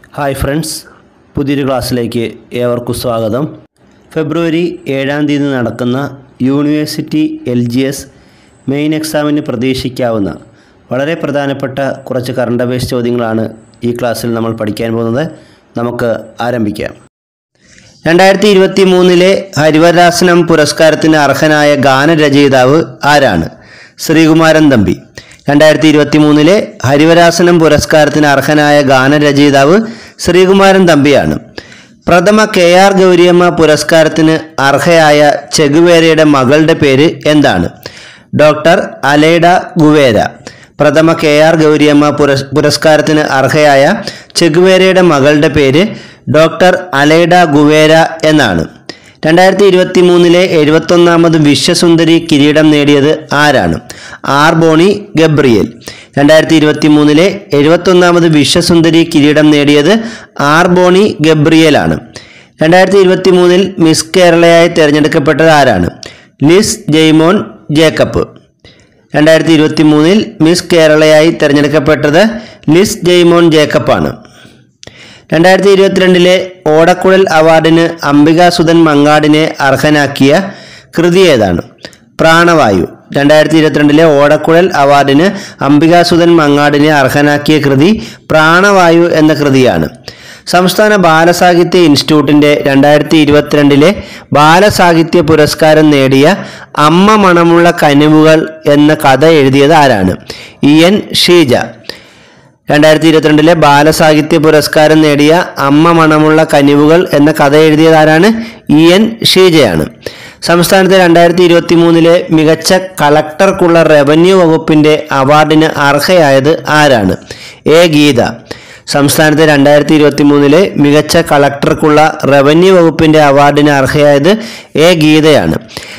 hi friends പുതിയൊരു ക്ലാസ്സിലേക്ക് ഏവർക്കും സ്വാഗതം ഫെബ്രുവരി ഏഴാം തീയതി നടക്കുന്ന university L G S main എക്സാമിന് പ്രതീക്ഷിക്കാവുന്ന വളരെ പ്രധാനപ്പെട്ട കുറച്ച് കറണ്ട് അഫയേഴ്സ് ചോദ്യങ്ങളാണ് ഈ ക്ലാസ്സിൽ നമ്മൾ പഠിക്കാൻ പോകുന്നത് നമുക്ക് ആരംഭിക്കാം രണ്ടായിരത്തി ഇരുപത്തി മൂന്നിലെ ഹരിവരാസനം പുരസ്കാരത്തിന് അർഹനായ ഗാനരചയിതാവ് ആരാണ് ശ്രീകുമാരൻ തമ്പി രണ്ടായിരത്തി ഇരുപത്തി മൂന്നിലെ ഹരിവരാസനം പുരസ്കാരത്തിന് അർഹനായ ഗാനരചയിതാവ് ശ്രീകുമാരൻ തമ്പിയാണ് പ്രഥമ കെ ആർ ഗൗരിയമ്മ പുരസ്കാരത്തിന് അർഹയായ ചെഗുവേരയുടെ മകളുടെ പേര് എന്താണ് ഡോക്ടർ അലൈഡ ഗുവേര പ്രഥമ കെ ആർ ഗൗരിയമ്മ പുരസ് പുരസ്കാരത്തിന് അർഹയായ ചെഗുവേരയുടെ മകളുടെ പേര് ഡോക്ടർ അലൈഡ ഗുവേര എന്നാണ് രണ്ടായിരത്തി ഇരുപത്തി മൂന്നിലെ എഴുപത്തൊന്നാമത് വിശ്വസുന്ദരി കിരീടം നേടിയത് ആരാണ് ആർ ബോണി ഗബ്രിയേൽ രണ്ടായിരത്തി ഇരുപത്തി മൂന്നിലെ എഴുപത്തൊന്നാമത് വിശ്വസുന്ദരി കിരീടം നേടിയത് ആർ ബോണി ഗബ്രിയേലാണ് രണ്ടായിരത്തി ഇരുപത്തി മൂന്നിൽ മിസ് കേരളയായി തിരഞ്ഞെടുക്കപ്പെട്ടത് ആരാണ് ലിസ് ജെയ്മോൻ ജേക്കബ് രണ്ടായിരത്തി ഇരുപത്തി മൂന്നിൽ മിസ് കേരളയായി തിരഞ്ഞെടുക്കപ്പെട്ടത് ലിസ് ജെയ്മോൻ ജേക്കബാണ് രണ്ടായിരത്തി ഇരുപത്തിരണ്ടിലെ ഓടക്കുഴൽ അവാർഡിന് അംബികാസുധൻ മങ്ങാടിനെ അർഹനാക്കിയ കൃതി ഏതാണ് പ്രാണവായു രണ്ടായിരത്തി ഇരുപത്തിരണ്ടിലെ ഓടക്കുഴൽ അവാർഡിന് അംബികാസുധൻ മങ്ങാടിനെ അർഹനാക്കിയ കൃതി പ്രാണവായു എന്ന കൃതിയാണ് സംസ്ഥാന ബാലസാഹിത്യ ഇൻസ്റ്റിറ്റ്യൂട്ടിൻ്റെ രണ്ടായിരത്തി ഇരുപത്തിരണ്ടിലെ ബാലസാഹിത്യ പുരസ്കാരം നേടിയ അമ്മ മണമുള്ള കനിവുകൾ എന്ന കഥ എഴുതിയത് ആരാണ് ഇ എൻ ഷീജ രണ്ടായിരത്തി ഇരുപത്തിരണ്ടിലെ ബാലസാഹിത്യ പുരസ്കാരം നേടിയ അമ്മ മണമുള്ള കനിവുകൾ എന്ന കഥ എഴുതിയത് ആരാണ് ഇ എൻ ഷീജയാണ് സംസ്ഥാനത്തെ രണ്ടായിരത്തി ഇരുപത്തി മൂന്നിലെ മികച്ച കളക്ടർക്കുള്ള റവന്യൂ വകുപ്പിന്റെ അവാർഡിന് അർഹയായത് ആരാണ് എ ഗീത സംസ്ഥാനത്തെ രണ്ടായിരത്തി ഇരുപത്തി മൂന്നിലെ മികച്ച കളക്ടർക്കുള്ള റവന്യൂ വകുപ്പിന്റെ അവാർഡിന് അർഹയായത് എ ഗീതയാണ്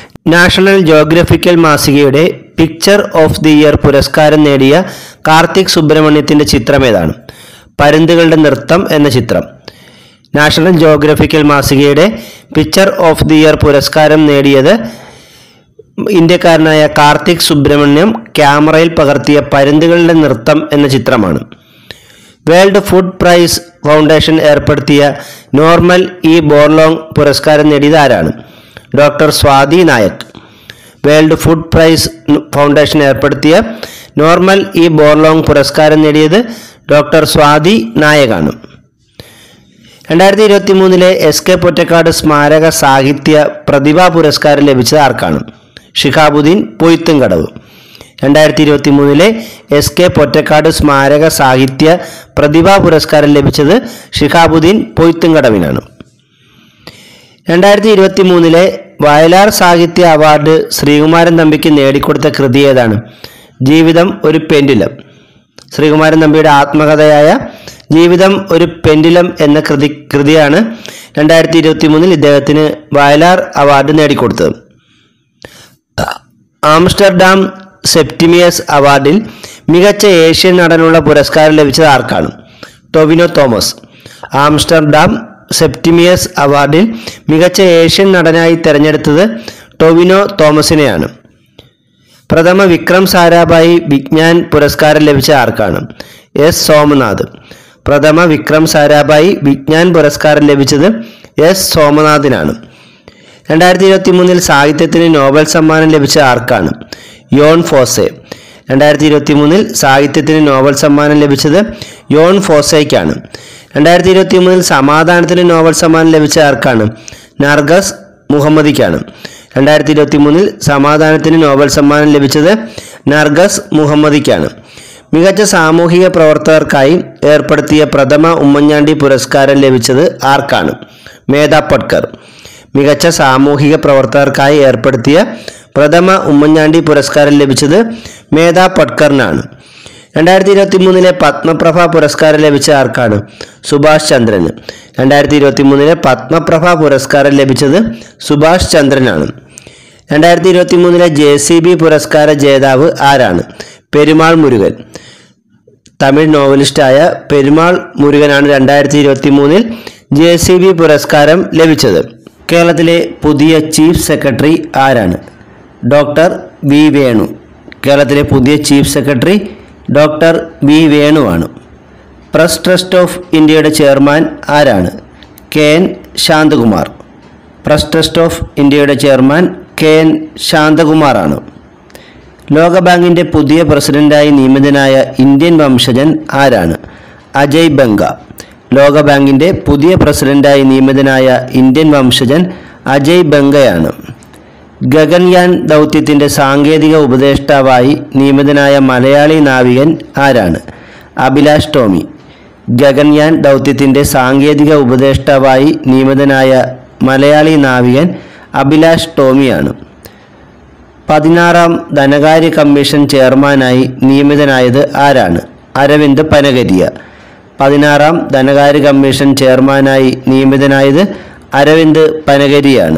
നാഷണൽ ജോഗ്രഫിക്കൽ മാസികയുടെ പിക്ചർ ഓഫ് ദി ഇയർ പുരസ്കാരം നേടിയ കാർത്തിക് സുബ്രഹ്മണ്യത്തിന്റെ ചിത്രം ഏതാണ് പരുന്തുകളുടെ നൃത്തം എന്ന ചിത്രം നാഷണൽ ജോഗ്രഫിക്കൽ മാസികയുടെ പിക്ചർ ഓഫ് ദി ഇയർ പുരസ്കാരം നേടിയത് ഇന്ത്യക്കാരനായ കാർത്തിക് സുബ്രഹ്മണ്യം ക്യാമറയിൽ പകർത്തിയ പരുന്തുകളുടെ നൃത്തം എന്ന ചിത്രമാണ് വേൾഡ് ഫുഡ് പ്രൈസ് ഫൗണ്ടേഷൻ ഏർപ്പെടുത്തിയ നോർമൽ ഇ ബോർലോങ് പുരസ്കാരം നേടിയത് ആരാണ് doctor Swati Nayak world food prize foundation ഏർപ്പെടുത്തിയ നോർമൽ ഇ ബോർലോങ് പുരസ്കാരം നേടിയത് ഡോക്ടർ സ്വാതി നായകാണ് രണ്ടായിരത്തി ഇരുപത്തി മൂന്നിലെ എസ് കെ പൊറ്റക്കാട് സ്മാരക സാഹിത്യ പ്രതിഭാ പുരസ്കാരം ലഭിച്ചത് ആർക്കാണ് ഷിഹാബുദ്ദീൻ പൊയ്ത്തുംകടവ് രണ്ടായിരത്തി ഇരുപത്തി മൂന്നിലെ എസ് കെ പൊറ്റക്കാട് സ്മാരക സാഹിത്യ പ്രതിഭാ പുരസ്കാരം ലഭിച്ചത് ഷിഹാബുദ്ദീൻ പൊയ്ത്തുംകടവിനാണ് രണ്ടായിരത്തി ഇരുപത്തി മൂന്നിലെ വയലാർ സാഹിത്യ അവാർഡ് ശ്രീകുമാരൻ തമ്പിക്ക് നേടിക്കൊടുത്ത കൃതി ഏതാണ് ജീവിതം ഒരു പെൻഡുലം ശ്രീകുമാരൻ തമ്പിയുടെ ആത്മകഥയായ ജീവിതം ഒരു പെൻഡുലം എന്ന കൃതി കൃതിയാണ് രണ്ടായിരത്തി ഇരുപത്തി മൂന്നിൽ ഇദ്ദേഹത്തിന് വയലാർ അവാർഡ് നേടിക്കൊടുത്തത് ആംസ്റ്റർഡാം സെപ്റ്റിമിയസ് അവാർഡിൽ മികച്ച ഏഷ്യൻ നടനുള്ള പുരസ്കാരം ലഭിച്ചത് ആർക്കാണ് ടൊവിനോ തോമസ് ആംസ്റ്റർഡാം സെപ്റ്റിമിയസ് അവാർഡിൽ മികച്ച ഏഷ്യൻ നടനായി തെരഞ്ഞെടുത്തത് ടൊവിനോ തോമസിനെയാണ് പ്രഥമ വിക്രം സാരാഭായി വിജ്ഞാൻ പുരസ്കാരം ലഭിച്ച ആർക്കാണ് എസ് സോമനാഥ് പ്രഥമ വിക്രം സാരാഭായി വിജ്ഞാൻ പുരസ്കാരം ലഭിച്ചത് എസ് സോമനാഥിനാണ് രണ്ടായിരത്തി ഇരുപത്തി മൂന്നിൽ സാഹിത്യത്തിന് നോബൽ സമ്മാനം ലഭിച്ച ആർക്കാണ് യോൺ ഫോസെ രണ്ടായിരത്തി ഇരുപത്തി മൂന്നിൽ സാഹിത്യത്തിന് നോബൽ സമ്മാനം ലഭിച്ചത് യോൺ ഫോസയ്ക്കാണ് രണ്ടായിരത്തി ഇരുപത്തി മൂന്നിൽ സമാധാനത്തിന് നോബൽ സമ്മാനം ലഭിച്ച ആർക്കാണ് നർഗസ് മുഹമ്മദിക്കാണ് രണ്ടായിരത്തി ഇരുപത്തി മൂന്നിൽ സമാധാനത്തിന് നോബൽ സമ്മാനം ലഭിച്ചത് നർഗസ് മുഹമ്മദിക്കാണ് മികച്ച സാമൂഹിക പ്രവർത്തകർക്കായി ഏർപ്പെടുത്തിയ പ്രഥമ ഉമ്മൻചാണ്ടി പുരസ്കാരം ലഭിച്ചത് ആർക്കാണ് മേധ പട്കർ മികച്ച സാമൂഹിക പ്രവർത്തകർക്കായി ഏർപ്പെടുത്തിയ പ്രഥമ ഉമ്മൻചാണ്ടി പുരസ്കാരം ലഭിച്ചത് മേധ പട്കറിനാണ് രണ്ടായിരത്തി ഇരുപത്തി മൂന്നിലെ പത്മപ്രഭ പുരസ്കാരം ലഭിച്ച ആർക്കാണ് സുഭാഷ് ചന്ദ്രന് രണ്ടായിരത്തി ഇരുപത്തി മൂന്നിലെ പത്മപ്രഭ പുരസ്കാരം ലഭിച്ചത് സുഭാഷ് ചന്ദ്രനാണ് രണ്ടായിരത്തി ഇരുപത്തി മൂന്നിലെ ജെ സി ബി പുരസ്കാര ജേതാവ് ആരാണ് പെരുമാൾ മുരുകൻ തമിഴ് നോവലിസ്റ്റായ പെരുമാൾ മുരുകനാണ് രണ്ടായിരത്തി ഇരുപത്തി മൂന്നിൽ ജെ സി ബി പുരസ്കാരം ലഭിച്ചത് കേരളത്തിലെ പുതിയ ചീഫ് സെക്രട്ടറി ആരാണ് ഡോക്ടർ വി വേണു കേരളത്തിലെ പുതിയ ചീഫ് സെക്രട്ടറി ഡോക്ടർ വി വേണുവാണ് പ്രസ് ട്രസ്റ്റ് ഓഫ് ഇന്ത്യയുടെ ചെയർമാൻ ആരാണ് K N Santhakumar press trust of ഇന്ത്യയുടെ ചെയർമാൻ കെ എൻ ശാന്തകുമാറാണ് ലോകബാങ്കിൻ്റെ പുതിയ പ്രസിഡന്റായി നിയമിതനായ ഇന്ത്യൻ വംശജൻ ആരാണ് അജയ് ബംഗ ലോകബാങ്കിൻ്റെ പുതിയ പ്രസിഡന്റായി നിയമിതനായ ഇന്ത്യൻ വംശജൻ അജയ് ബംഗയാണ് ഗഗൻയാൻ ദൗത്യത്തിൻ്റെ സാങ്കേതിക ഉപദേഷ്ടാവായി നിയമിതനായ മലയാളി നാവികൻ ആരാണ് അഭിലാഷ് ടോമി ഗഗൻയാൻ ദൗത്യത്തിൻ്റെ സാങ്കേതിക ഉപദേഷ്ടാവായി നിയമിതനായ മലയാളി നാവികൻ അഭിലാഷ് ടോമിയാണ് പതിനാറാം ധനകാര്യ കമ്മീഷൻ ചെയർമാനായി നിയമിതനായത് ആരാണ് അരവിന്ദ് പനഗരിയ പതിനാറാം ധനകാര്യ കമ്മീഷൻ ചെയർമാനായി നിയമിതനായത് അരവിന്ദ് പനഗരിയാണ്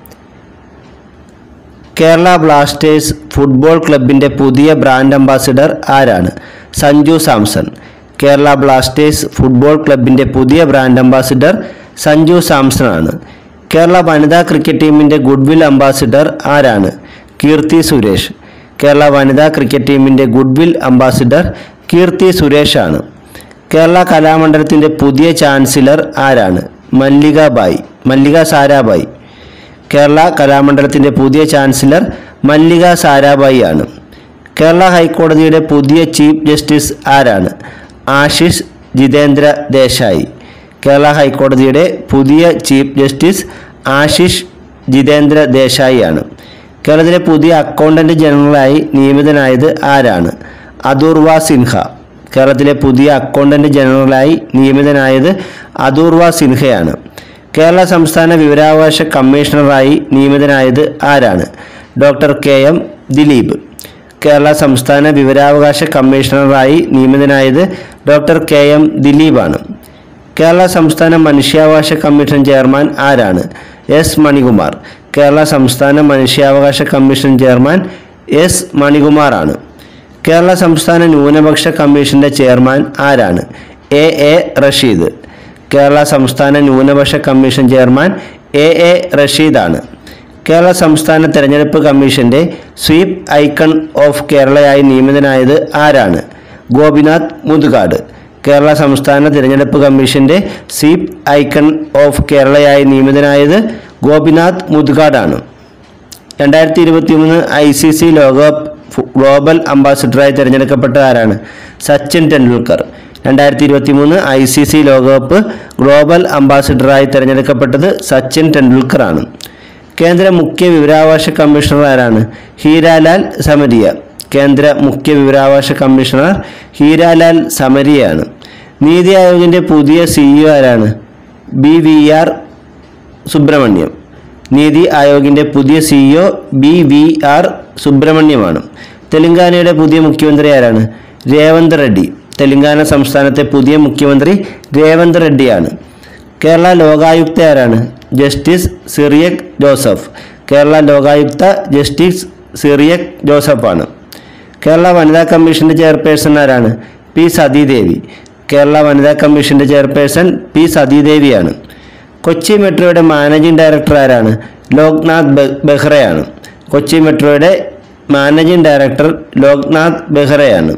കേരള ബ്ലാസ്റ്റേഴ്സ് ഫുട്ബോൾ ക്ലബിൻ്റെ പുതിയ ബ്രാൻഡ് അംബാസിഡർ ആരാണ് സഞ്ജു സാംസൺ കേരള ബ്ലാസ്റ്റേഴ്സ് ഫുട്ബോൾ ക്ലബിൻ്റെ പുതിയ ബ്രാൻഡ് അംബാസിഡർ സഞ്ജു സാംസൺ ആണ് കേരള വനിതാ ക്രിക്കറ്റ് ടീമിൻ്റെ ഗുഡ്വിൽ അംബാസിഡർ ആരാണ് കീർത്തി സുരേഷ് കേരള വനിതാ ക്രിക്കറ്റ് ടീമിൻ്റെ ഗുഡ്വിൽ അംബാസിഡർ കീർത്തി സുരേഷാണ് കേരള കലാമണ്ഡലത്തിൻ്റെ പുതിയ ചാൻസലർ ആരാണ് മല്ലിക ബായ് മല്ലിക സാരാഭായ് കേരള കലാമണ്ഡലത്തിൻ്റെ പുതിയ ചാൻസലർ മല്ലിക സാരാഭായി ആണ് കേരള ഹൈക്കോടതിയുടെ പുതിയ ചീഫ് ജസ്റ്റിസ് ആരാണ് ആശിഷ് ജിതേന്ദ്ര ദേശായി കേരള ഹൈക്കോടതിയുടെ പുതിയ ചീഫ് ജസ്റ്റിസ് ആശിഷ് ജിതേന്ദ്ര ദേശായി ആണ് കേരളത്തിലെ പുതിയ അക്കൗണ്ടന്റ് ജനറലായി നിയമിതനായത് ആരാണ് അദൂർവ സിൻഹ കേരളത്തിലെ പുതിയ അക്കൗണ്ടന്റ് ജനറലായി നിയമിതനായത് അദൂർവ സിൻഹയാണ് കേരള സംസ്ഥാന വിവരാവകാശ കമ്മീഷണറായി നിയമിതനായത് ആരാണ് doctor K M Dileep Kerala സംസ്ഥാന വിവരാവകാശ കമ്മീഷണറായി നിയമിതനായത് ഡോക്ടർ കെ എം ദിലീപാണ് കേരള സംസ്ഥാന മനുഷ്യാവകാശ കമ്മീഷൻ ചെയർമാൻ ആരാണ് എസ് മണികുമാർ കേരള സംസ്ഥാന മനുഷ്യാവകാശ കമ്മീഷൻ ചെയർമാൻ എസ് മണികുമാറാണ് കേരള സംസ്ഥാന ന്യൂനപക്ഷ കമ്മീഷന്റെ ചെയർമാൻ ആരാണ് എ എ റഷീദ് കേരള സംസ്ഥാന ന്യൂനപക്ഷ കമ്മീഷൻ ചെയർമാൻ എ എ റഷീദാണ് കേരള സംസ്ഥാന തെരഞ്ഞെടുപ്പ് കമ്മീഷന്റെ സ്വീപ് ഐക്കൺ ഓഫ് കേരളയായി നിയമിതനായത് ആരാണ് ഗോപിനാഥ് മുതുകാട് കേരള സംസ്ഥാന തിരഞ്ഞെടുപ്പ് കമ്മീഷന്റെ സ്വീപ് ഐക്കൺ ഓഫ് കേരളയായി നിയമിതനായത് ഗോപിനാഥ് മുതുകാടാണ് രണ്ടായിരത്തി ഇരുപത്തി മൂന്ന് ഐ സി സി ലോകകപ്പ് ഫു- ഗ്ലോബൽ അംബാസിഡറായി തിരഞ്ഞെടുക്കപ്പെട്ട ആരാണ് സച്ചിൻ ടെണ്ടുൽക്കർ രണ്ടായിരത്തി ഇരുപത്തി മൂന്ന് ഐ സി സി ലോകകപ്പ് ഗ്ലോബൽ അംബാസിഡറായി തിരഞ്ഞെടുക്കപ്പെട്ടത് സച്ചിൻ ടെണ്ടുൽക്കറാണ് കേന്ദ്ര മുഖ്യ വിവരാവകാശ കമ്മീഷണർ ആരാണ് ഹീരാലാൽ സമരിയ കേന്ദ്ര മുഖ്യ വിവരാവകാശ കമ്മീഷണർ ഹീരാലാൽ സമരിയാണ് നീതി ആയോഗിൻ്റെ പുതിയ സിഇഒ ആരാണ് B V R Subrahmanyam NITI ആയോഗിൻ്റെ പുതിയ സിഇഒ ബി വി ആർ സുബ്രഹ്മണ്യമാണ് തെലങ്കാനയുടെ പുതിയ മുഖ്യമന്ത്രി ആരാണ് രേവന്ത് റെഡ്ഡി തെലങ്കാന സംസ്ഥാനത്തെ പുതിയ മുഖ്യമന്ത്രി രേവന്ത് റെഡ്ഡിയാണ് കേരള ലോകായുക്ത ആരാണ് ജസ്റ്റിസ് സിറിയക് ജോസഫ് കേരള ലോകായുക്ത ജസ്റ്റിസ് സിറിയക് ജോസഫാണ് കേരള വനിതാ കമ്മീഷന്റെ ചെയർപേഴ്സൺ ആരാണ് പി സതീദേവി കേരള വനിതാ കമ്മീഷന്റെ ചെയർപേഴ്സൺ പി സതീദേവിയാണ് കൊച്ചി മെട്രോയുടെ മാനേജിംഗ് ഡയറക്ടർ ആരാണ് ലോക്നാഥ് ബെ- ബെഹ്റയാണ് കൊച്ചി മെട്രോയുടെ മാനേജിംഗ് ഡയറക്ടർ ലോക്നാഥ് ബെഹ്റയാണ്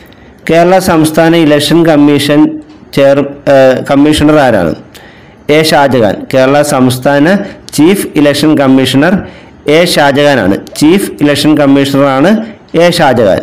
കേരള സംസ്ഥാന ഇലക്ഷൻ കമ്മീഷൻ ചെയർ ഏഹ്, കമ്മീഷണർ ആരാണ് എ ഷാജഹാൻ കേരള സംസ്ഥാന ചീഫ് ഇലക്ഷൻ കമ്മീഷണർ എ ഷാജഹാനാണ് ചീഫ് ഇലക്ഷൻ കമ്മീഷണറാണ് എ ഷാജഹാൻ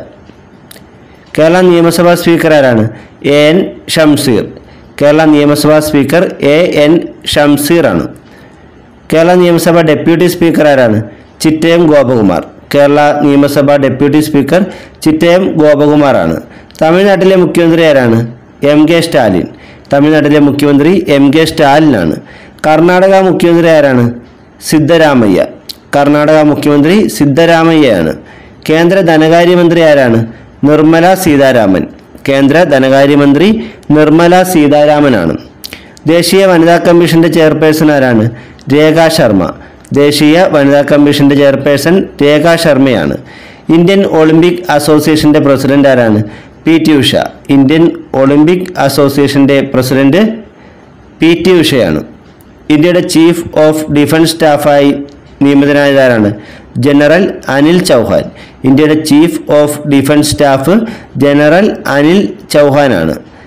കേരള നിയമസഭാ സ്പീക്കർ ആരാണ് എ എൻ ഷംസീർ കേരള നിയമസഭാ സ്പീക്കർ എ എൻ ഷംസീറാണ് കേരള നിയമസഭ ഡെപ്യൂട്ടി സ്പീക്കർ ആരാണ് ചിറ്റയം ഗോപകുമാർ കേരള നിയമസഭ ഡെപ്യൂട്ടി സ്പീക്കർ ചിറ്റയം ഗോപകുമാറാണ് തമിഴ്നാട്ടിലെ മുഖ്യമന്ത്രി ആരാണ് എം കെ സ്റ്റാലിൻ തമിഴ്നാട്ടിലെ മുഖ്യമന്ത്രി എം കെ സ്റ്റാലിനാണ് കർണാടക മുഖ്യമന്ത്രി ആരാണ് സിദ്ധരാമയ്യ കർണാടക മുഖ്യമന്ത്രി സിദ്ധരാമയ്യയാണ് കേന്ദ്ര ധനകാര്യമന്ത്രി ആരാണ് നിർമ്മല സീതാരാമൻ കേന്ദ്ര ധനകാര്യമന്ത്രി നിർമ്മല സീതാരാമനാണ് ദേശീയ വനിതാ കമ്മീഷന്റെ ചെയർപേഴ്സൺ ആരാണ് രേഖ ശർമ്മ ദേശീയ വനിതാ കമ്മീഷന്റെ ചെയർപേഴ്സൺ രേഖ ശർമ്മയാണ് ഇന്ത്യൻ ഒളിമ്പിക് അസോസിയേഷന്റെ പ്രസിഡന്റ് ആരാണ് P T Usha Indian Olympic അസോസിയേഷന്റെ പ്രസിഡന്റ് പി ടി ഉഷയാണ് ഇന്ത്യയുടെ ചീഫ് ഓഫ് ഡിഫൻസ് സ്റ്റാഫായി നിയമിതനായതാരാണ് ജനറൽ അനിൽ ചൗഹാൻ ഇന്ത്യയുടെ chief of defence staff general Anil ചൗഹാനാണ്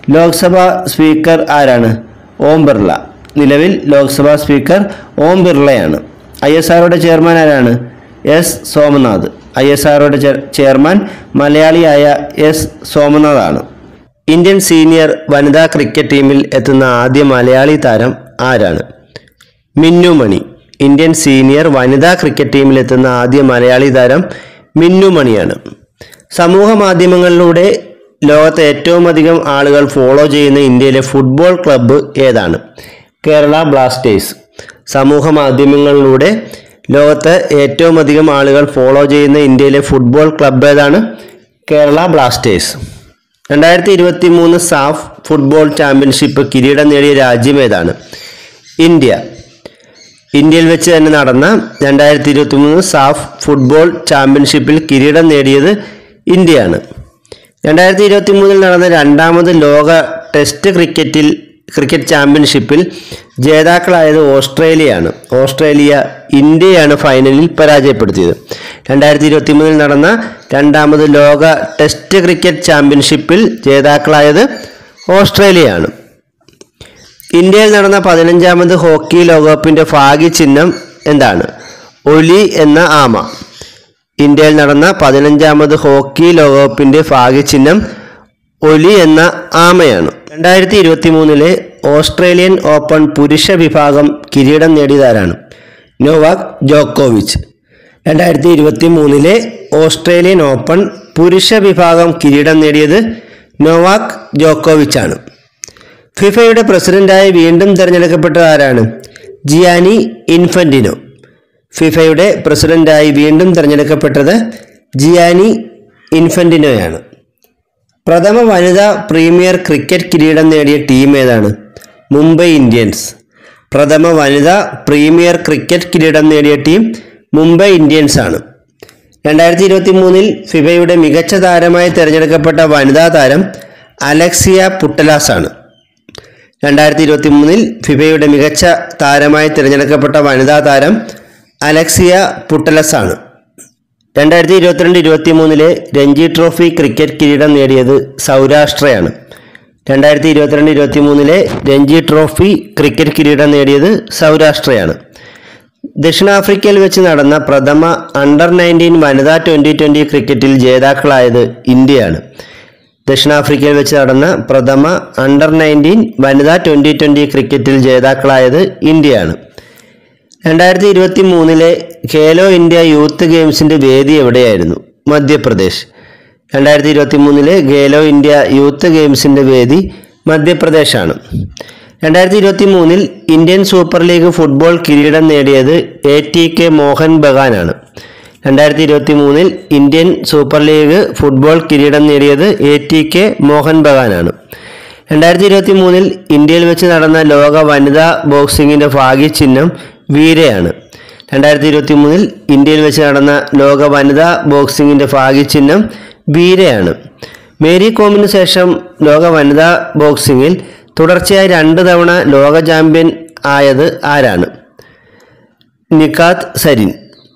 ലോക്സഭാ സ്പീക്കർ ആരാണ് ഓം ബിർള നിലവിൽ ലോക്സഭാ സ്പീക്കർ ഓം ബിർളയാണ് ഐ എസ് ആർഒയുടെ ചെയർമാൻ ആരാണ് എസ് സോമനാഥ് ഐ എസ് ആർഒയുടെ ചെയർമാൻ മലയാളിയായ എസ് സോമനാഥാണ് ഇന്ത്യൻ സീനിയർ വനിതാ ക്രിക്കറ്റ് ടീമിൽ എത്തുന്ന ആദ്യ മലയാളി താരം ആരാണ് മിന്നു മണി ഇന്ത്യൻ സീനിയർ വനിതാ ക്രിക്കറ്റ് ടീമിലെത്തുന്ന ആദ്യ മലയാളി താരം മിന്നു മണിയാണ് സമൂഹ മാധ്യമങ്ങളിലൂടെ ലോകത്തെ ഏറ്റവും അധികം ആളുകൾ ഫോളോ ചെയ്യുന്ന ഇന്ത്യയിലെ ഫുട്ബോൾ ക്ലബ്ബ് ഏതാണ് കേരള ബ്ലാസ്റ്റേഴ്സ് സമൂഹ മാധ്യമങ്ങളിലൂടെ ലോകത്തെ ഏറ്റവും അധികം ആളുകൾ ഫോളോ ചെയ്യുന്ന ഇന്ത്യയിലെ ഫുട്ബോൾ ക്ലബ്ബ് ഏതാണ് കേരള ബ്ലാസ്റ്റേഴ്സ് രണ്ടായിരത്തി ഇരുപത്തി മൂന്ന് സാഫ് ഫുട്ബോൾ ചാമ്പ്യൻഷിപ്പ് കിരീടം നേടിയ രാജ്യം ഏതാണ് ഇന്ത്യ ഇന്ത്യയിൽ വെച്ച് തന്നെ നടന്ന രണ്ടായിരത്തി ഇരുപത്തി മൂന്ന് സാഫ് ഫുട്ബോൾ ചാമ്പ്യൻഷിപ്പിൽ കിരീടം നേടിയത് ഇന്ത്യയാണ് രണ്ടായിരത്തി ഇരുപത്തി മൂന്നിൽ നടന്ന രണ്ടാമത് ലോക ടെസ്റ്റ് ക്രിക്കറ്റിൽ ക്രിക്കറ്റ് ചാമ്പ്യൻഷിപ്പിൽ ജേതാക്കളായത് ഓസ്ട്രേലിയയാണ് ഓസ്ട്രേലിയ ഇന്ത്യയാണ് ഫൈനലിൽ പരാജയപ്പെടുത്തിയത് രണ്ടായിരത്തി ഇരുപത്തി മൂന്നിൽ നടന്ന രണ്ടാമത് ലോക ടെസ്റ്റ് ക്രിക്കറ്റ് ചാമ്പ്യൻഷിപ്പിൽ ജേതാക്കളായത് ഓസ്ട്രേലിയയാണ് ഇന്ത്യയിൽ നടന്ന പതിനഞ്ചാമത് ഹോക്കി ലോകകപ്പിന്റെ ഭാഗ്യചിഹ്നം എന്താണ് ഒലി എന്ന ആമ ഇന്ത്യയിൽ നടന്ന പതിനഞ്ചാമത് ഹോക്കി ലോകകപ്പിന്റെ ഭാഗ്യചിഹ്നം ഒലി എന്ന ആമയാണ് രണ്ടായിരത്തി ഇരുപത്തി മൂന്നിലെ ഓസ്ട്രേലിയൻ ഓപ്പൺ പുരുഷ വിഭാഗം കിരീടം നേടിയതാരാണ് നോവാക് ജോക്കോവിച്ച് രണ്ടായിരത്തി ഇരുപത്തി മൂന്നിലെ ഓസ്ട്രേലിയൻ ഓപ്പൺ പുരുഷ വിഭാഗം കിരീടം നേടിയത് നോവാക് ജോക്കോവിച്ചാണ് ഫിഫയുടെ പ്രസിഡന്റായി വീണ്ടും തിരഞ്ഞെടുക്കപ്പെട്ടത് ആരാണ് ജിയാനി ഇൻഫന്റിനോ ഫിഫയുടെ പ്രസിഡന്റായി വീണ്ടും തിരഞ്ഞെടുക്കപ്പെട്ടത് ജിയാനി ഇൻഫന്റിനോയാണ് പ്രഥമ വനിതാ പ്രീമിയർ ക്രിക്കറ്റ് കിരീടം നേടിയ ടീം ഏതാണ് മുംബൈ ഇന്ത്യൻസ് പ്രഥമ വനിതാ പ്രീമിയർ ക്രിക്കറ്റ് കിരീടം നേടിയ ടീം മുംബൈ ഇന്ത്യൻസ് ആണ് രണ്ടായിരത്തി ഇരുപത്തി മൂന്നിൽ ഫിഫയുടെ മികച്ച താരമായി തിരഞ്ഞെടുക്കപ്പെട്ട വനിതാ താരം അലക്സിയ പുട്ടലാസ് ആണ് രണ്ടായിരത്തി ഇരുപത്തി മൂന്നിൽ ഫിഫയുടെ മികച്ച താരമായി തിരഞ്ഞെടുക്കപ്പെട്ട വനിതാ താരം അലക്സിയ പുട്ടലസ് ആണ് രണ്ടായിരത്തി ഇരുപത്തിരണ്ട് ഇരുപത്തി മൂന്നിലെ രഞ്ജി ട്രോഫി ക്രിക്കറ്റ് കിരീടം നേടിയത് സൗരാഷ്ട്രയാണ് രണ്ടായിരത്തി ഇരുപത്തിരണ്ട് ഇരുപത്തി മൂന്നിലെ രഞ്ജി ട്രോഫി ക്രിക്കറ്റ് കിരീടം നേടിയത് സൗരാഷ്ട്രയാണ് ദക്ഷിണാഫ്രിക്കയിൽ വെച്ച് നടന്ന പ്രഥമ അണ്ടർ നയൻറ്റീൻ വനിതാ ട്വൻ്റി ട്വൻ്റി ക്രിക്കറ്റിൽ ജേതാക്കളായത് ഇന്ത്യയാണ് ദക്ഷിണാഫ്രിക്കയിൽ വെച്ച് നടന്ന പ്രഥമ അണ്ടർ നയൻറ്റീൻ വനിതാ ട്വൻ്റി ട്വൻ്റി ക്രിക്കറ്റിൽ ജേതാക്കളായത് ഇന്ത്യയാണ് രണ്ടായിരത്തി ഇരുപത്തി മൂന്നിലെ ഖേലോ ഇന്ത്യ യൂത്ത് ഗെയിംസിൻ്റെ വേദി എവിടെയായിരുന്നു മധ്യപ്രദേശ് രണ്ടായിരത്തി ഇരുപത്തി മൂന്നിലെ ഖേലോ ഇന്ത്യ യൂത്ത് ഗെയിംസിൻ്റെ വേദി മധ്യപ്രദേശാണ് രണ്ടായിരത്തി ഇരുപത്തി മൂന്നിൽ ഇന്ത്യൻ സൂപ്പർ ലീഗ് ഫുട്ബോൾ കിരീടം നേടിയത് എ ടി കെ മോഹൻ ബഗാനാണ് രണ്ടായിരത്തി ഇരുപത്തി മൂന്നിൽ ഇന്ത്യൻ സൂപ്പർ ലീഗ് ഫുട്ബോൾ കിരീടം നേടിയത് എ ടി കെ മോഹൻ ബഗാനാണ് രണ്ടായിരത്തി ഇരുപത്തി മൂന്നിൽ ഇന്ത്യയിൽ വെച്ച് നടന്ന ലോക വനിതാ ബോക്സിങ്ങിൻ്റെ ഭാഗ്യചിഹ്നം വീരയാണ് രണ്ടായിരത്തി ഇരുപത്തി മൂന്നിൽ ഇന്ത്യയിൽ വെച്ച് നടന്ന ലോക വനിതാ ബോക്സിങ്ങിൻ്റെ ഭാഗ്യചിഹ്നം വീരയാണ് മേരി കോമിന് ശേഷം ലോക വനിതാ ബോക്സിങ്ങിൽ തുടർച്ചയായി രണ്ട് തവണ ലോക ചാമ്പ്യൻ ആയത് ആരാണ് നിക്കാത്ത് സരിൻ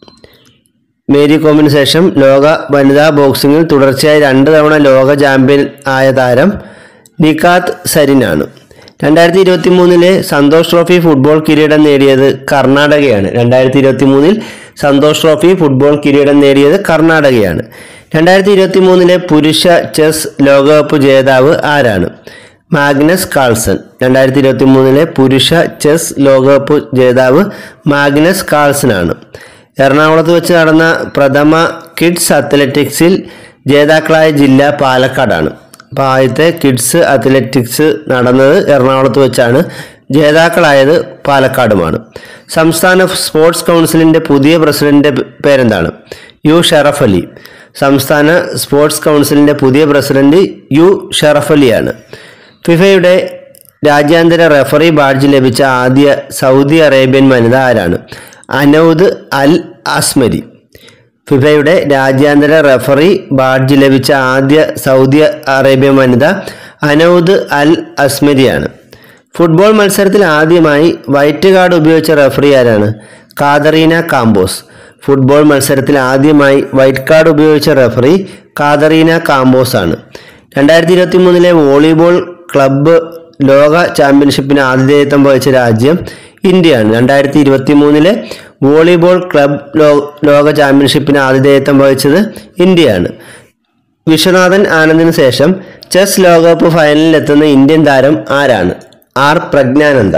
മേരി കോമിന് ശേഷം ലോക വനിതാ ബോക്സിങ്ങിൽ തുടർച്ചയായി രണ്ട് തവണ ലോക ചാമ്പ്യൻ ആയ താരം നിക്കാത്ത് സരിനാണ് രണ്ടായിരത്തി ഇരുപത്തി മൂന്നിലെ സന്തോഷ് ട്രോഫി ഫുട്ബോൾ കിരീടം നേടിയത് കർണാടകയാണ് രണ്ടായിരത്തി ഇരുപത്തി മൂന്നിൽ സന്തോഷ് ട്രോഫി ഫുട്ബോൾ കിരീടം നേടിയത് കർണാടകയാണ് രണ്ടായിരത്തി ഇരുപത്തി മൂന്നിലെ പുരുഷ ചെസ് ലോകകപ്പ് ജേതാവ് ആരാണ് മാഗ്നസ് കാൾസൺ രണ്ടായിരത്തി ഇരുപത്തി മൂന്നിലെ പുരുഷ ചെസ് ലോകകപ്പ് ജേതാവ് മാഗ്നസ് കാൾസൺ ആണ് എറണാകുളത്ത് വെച്ച് നടന്ന പ്രഥമ കിഡ്സ് അത്ലറ്റിക്സിൽ ജേതാക്കളായ ജില്ല പാലക്കാടാണ് അപ്പോൾ ആദ്യത്തെ കിഡ്സ് അത്ലറ്റിക്സ് നടന്നത് എറണാകുളത്ത് വെച്ചാണ് ജേതാക്കളായത് പാലക്കാടുമാണ് സംസ്ഥാന സ്പോർട്സ് കൗൺസിലിൻ്റെ പുതിയ പ്രസിഡന്റ് പേരെന്താണ് യു ഷറഫ് അലി സംസ്ഥാന സ്പോർട്സ് കൗൺസിലിൻ്റെ പുതിയ പ്രസിഡന്റ് യു ഷറഫ് അലിയാണ് ഫിഫയുടെ രാജ്യാന്തര റെഫറി ബാഡ്ജ് ലഭിച്ച ആദ്യ സൗദി അറേബ്യൻ വനിത ആരാണ് അനൗദ് അൽ അസ്മരി ഫിഫയുടെ രാജ്യാന്തര റെഫറി ബാഡ്ജ് ലഭിച്ച ആദ്യ സൗദി അറേബ്യൻ വനിത അനൗദ് അൽ അസ്മരിയാണ് ഫുട്ബോൾ മത്സരത്തിൽ ആദ്യമായി വൈറ്റ് കാർഡ് ഉപയോഗിച്ച റെഫറി ആരാണ് കാതറീന കാംബോസ് ഫുട്ബോൾ മത്സരത്തിൽ ആദ്യമായി വൈറ്റ് കാർഡ് ഉപയോഗിച്ച റെഫറി കാതറീന കാംബോസ് ആണ് രണ്ടായിരത്തി ഇരുപത്തി മൂന്നിലെ വോളിബോൾ ക്ലബ്ബ് ലോക ചാമ്പ്യൻഷിപ്പിന് ആതിഥേയത്വം വഹിച്ച രാജ്യം ഇന്ത്യയാണ് രണ്ടായിരത്തി ഇരുപത്തി മൂന്നിലെ വോളിബോൾ ക്ലബ് ലോ ലോക ചാമ്പ്യൻഷിപ്പിന് ആതിഥേയത്വം വഹിച്ചത് ഇന്ത്യയാണ് വിശ്വനാഥൻ ആനന്ദിന് ശേഷം ചെസ് ലോകകപ്പ് ഫൈനലിൽ എത്തുന്ന ഇന്ത്യൻ താരം ആരാണ് ആർ പ്രജ്ഞാനന്ദ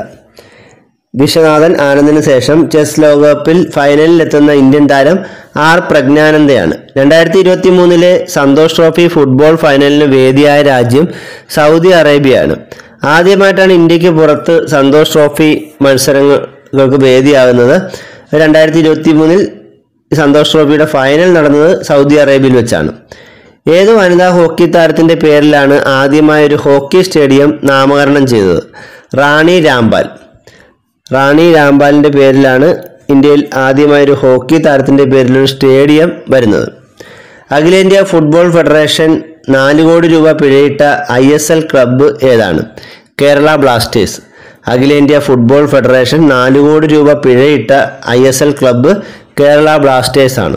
വിശ്വനാഥൻ ആനന്ദിന് ശേഷം ചെസ് ലോകകപ്പിൽ ഫൈനലിൽ എത്തുന്ന ഇന്ത്യൻ താരം ആർ പ്രജ്ഞാനന്ദയാണ് രണ്ടായിരത്തി ഇരുപത്തി മൂന്നിലെ സന്തോഷ് ട്രോഫി ഫുട്ബോൾ ഫൈനലിന് വേദിയായ രാജ്യം സൗദി അറേബ്യയാണ് ആദ്യമായിട്ടാണ് ഇന്ത്യക്ക് പുറത്ത് സന്തോഷ് ട്രോഫി മത്സരങ്ങൾക്ക് വേദിയാകുന്നത് രണ്ടായിരത്തി ഇരുപത്തി മൂന്നിൽ സന്തോഷ് ട്രോഫിയുടെ ഫൈനൽ നടന്നത് സൗദി അറേബ്യയിൽ വെച്ചാണ് ഏത് വനിതാ ഹോക്കി താരത്തിന്റെ പേരിലാണ് ആദ്യമായി ഒരു ഹോക്കി സ്റ്റേഡിയം നാമകരണം ചെയ്തത് റാണി രാംപാൽ റാണി രാംപാലിന്റെ പേരിലാണ് ഇന്ത്യയിൽ ആദ്യമായി ഒരു ഹോക്കി താരത്തിന്റെ പേരിൽ ഒരു സ്റ്റേഡിയം വരുന്നത് അഖിലേന്ത്യാ ഫുട്ബോൾ ഫെഡറേഷൻ നാല് കോടി രൂപ പിഴയിട്ട ഐ എസ് എൽ ക്ലബ്ബ് ഏതാണ് കേരള ബ്ലാസ്റ്റേഴ്സ് അഖിലേന്ത്യാ ഫുട്ബോൾ ഫെഡറേഷൻ നാല് കോടി രൂപ പിഴയിട്ട I S L club Kerala Blasters ആണ്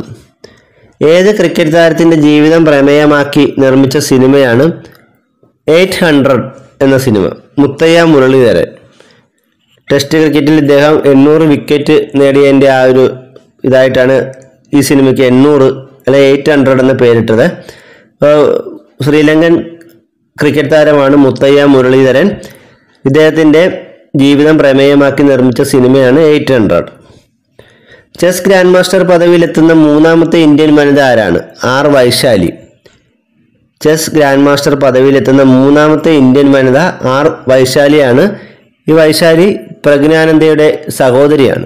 ഏത് ക്രിക്കറ്റ് താരത്തിന്റെ ജീവിതം പ്രമേയമാക്കി നിർമ്മിച്ച സിനിമയാണ് എയ്റ്റ് ഹൺഡ്രഡ് എന്ന സിനിമ മുത്തയ്യ മുരളീധരൻ ടെസ്റ്റ് ക്രിക്കറ്റിൽ ഇദ്ദേഹം എണ്ണൂറ് വിക്കറ്റ് നേടിയതിൻ്റെ ആ ഒരു ഇതായിട്ടാണ് ഈ സിനിമയ്ക്ക് എണ്ണൂറ് അല്ലെ എയ്റ്റ് ഹൺഡ്രഡ് എന്ന പേരിട്ടത് അപ്പോൾ ശ്രീലങ്കൻ ക്രിക്കറ്റ് താരമാണ് മുത്തയ്യ മുരളീധരൻ ഇദ്ദേഹത്തിൻ്റെ ജീവിതം പ്രമേയമാക്കി നിർമ്മിച്ച സിനിമയാണ് eight hundred chess grandmaster പദവിയിലെത്തുന്ന മൂന്നാമത്തെ ഇന്ത്യൻ വനിത ആരാണ് R Vaishali chess grandmaster പദവിയിലെത്തുന്ന മൂന്നാമത്തെ ഇന്ത്യൻ വനിത ആർ വൈശാലിയാണ് ഈ വൈശാലി പ്രജ്ഞാനന്ദയുടെ സഹോദരിയാണ്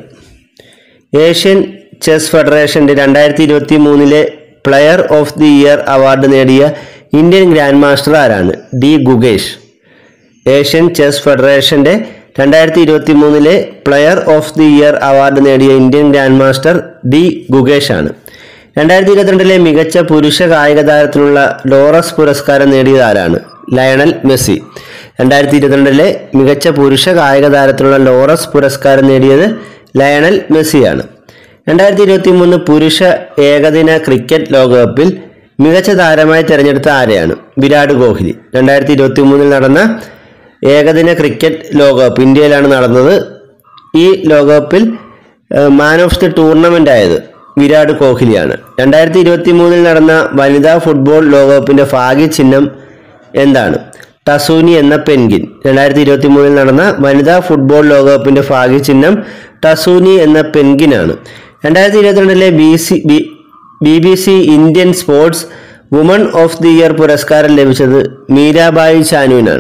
ഏഷ്യൻ ചെസ് ഫെഡറേഷന്റെ രണ്ടായിരത്തി ഇരുപത്തി മൂന്നിലെ player of the year award നേടിയ ഇന്ത്യൻ ഗ്രാൻഡ് മാസ്റ്റർ ആരാണ് ഡി ഗുഗേഷ് ഏഷ്യൻ ചെസ് ഫെഡറേഷന്റെ രണ്ടായിരത്തി ഇരുപത്തി മൂന്നിലെ player of the year award നേടിയ Indian grandmaster D Gukesh ആണ് രണ്ടായിരത്തി ഇരുപത്തിരണ്ടിലെ മികച്ച പുരുഷ കായിക താരത്തിനുള്ള ലോറസ് പുരസ്കാരം നേടിയത് ആരാണ് ലയണൽ മെസ്സി രണ്ടായിരത്തി ഇരുപത്തിരണ്ടിലെ മികച്ച പുരുഷ കായിക താരത്തിനുള്ള ലോറസ് പുരസ്കാരം നേടിയത് ലയണൽ മെസ്സിയാണ് രണ്ടായിരത്തി ഇരുപത്തി മൂന്ന് പുരുഷ ഏകദിന ക്രിക്കറ്റ് ലോകകപ്പിൽ മികച്ച താരമായി തിരഞ്ഞെടുത്ത ആരെയാണ് വിരാട് കോഹ്ലി രണ്ടായിരത്തി ഇരുപത്തി മൂന്നിൽ നടന്ന ഏകദിന ക്രിക്കറ്റ് ലോകകപ്പ് ഇന്ത്യയിലാണ് നടന്നത് ഈ ലോകകപ്പിൽ മാൻ ഓഫ് ദി ടൂർണമെന്റ് ആയത് വിരാട് കോഹ്ലിയാണ് രണ്ടായിരത്തി ഇരുപത്തി മൂന്നിൽ നടന്ന വനിതാ ഫുട്ബോൾ ലോകകപ്പിന്റെ ഭാഗ്യചിഹ്നം എന്താണ് ടസൂനി എന്ന പെൻഗിൻ രണ്ടായിരത്തി ഇരുപത്തി മൂന്നിൽ നടന്ന വനിതാ ഫുട്ബോൾ ലോകകപ്പിന്റെ ഭാഗ്യചിഹ്നം ടസൂനി എന്ന പെൻഗിനാണ് രണ്ടായിരത്തി ഇരുപത്തിരണ്ടിലെ B C B B C Indian sports woman of the year പുരസ്കാരം ലഭിച്ചത് മീരാബായി ചാനുവിനാണ്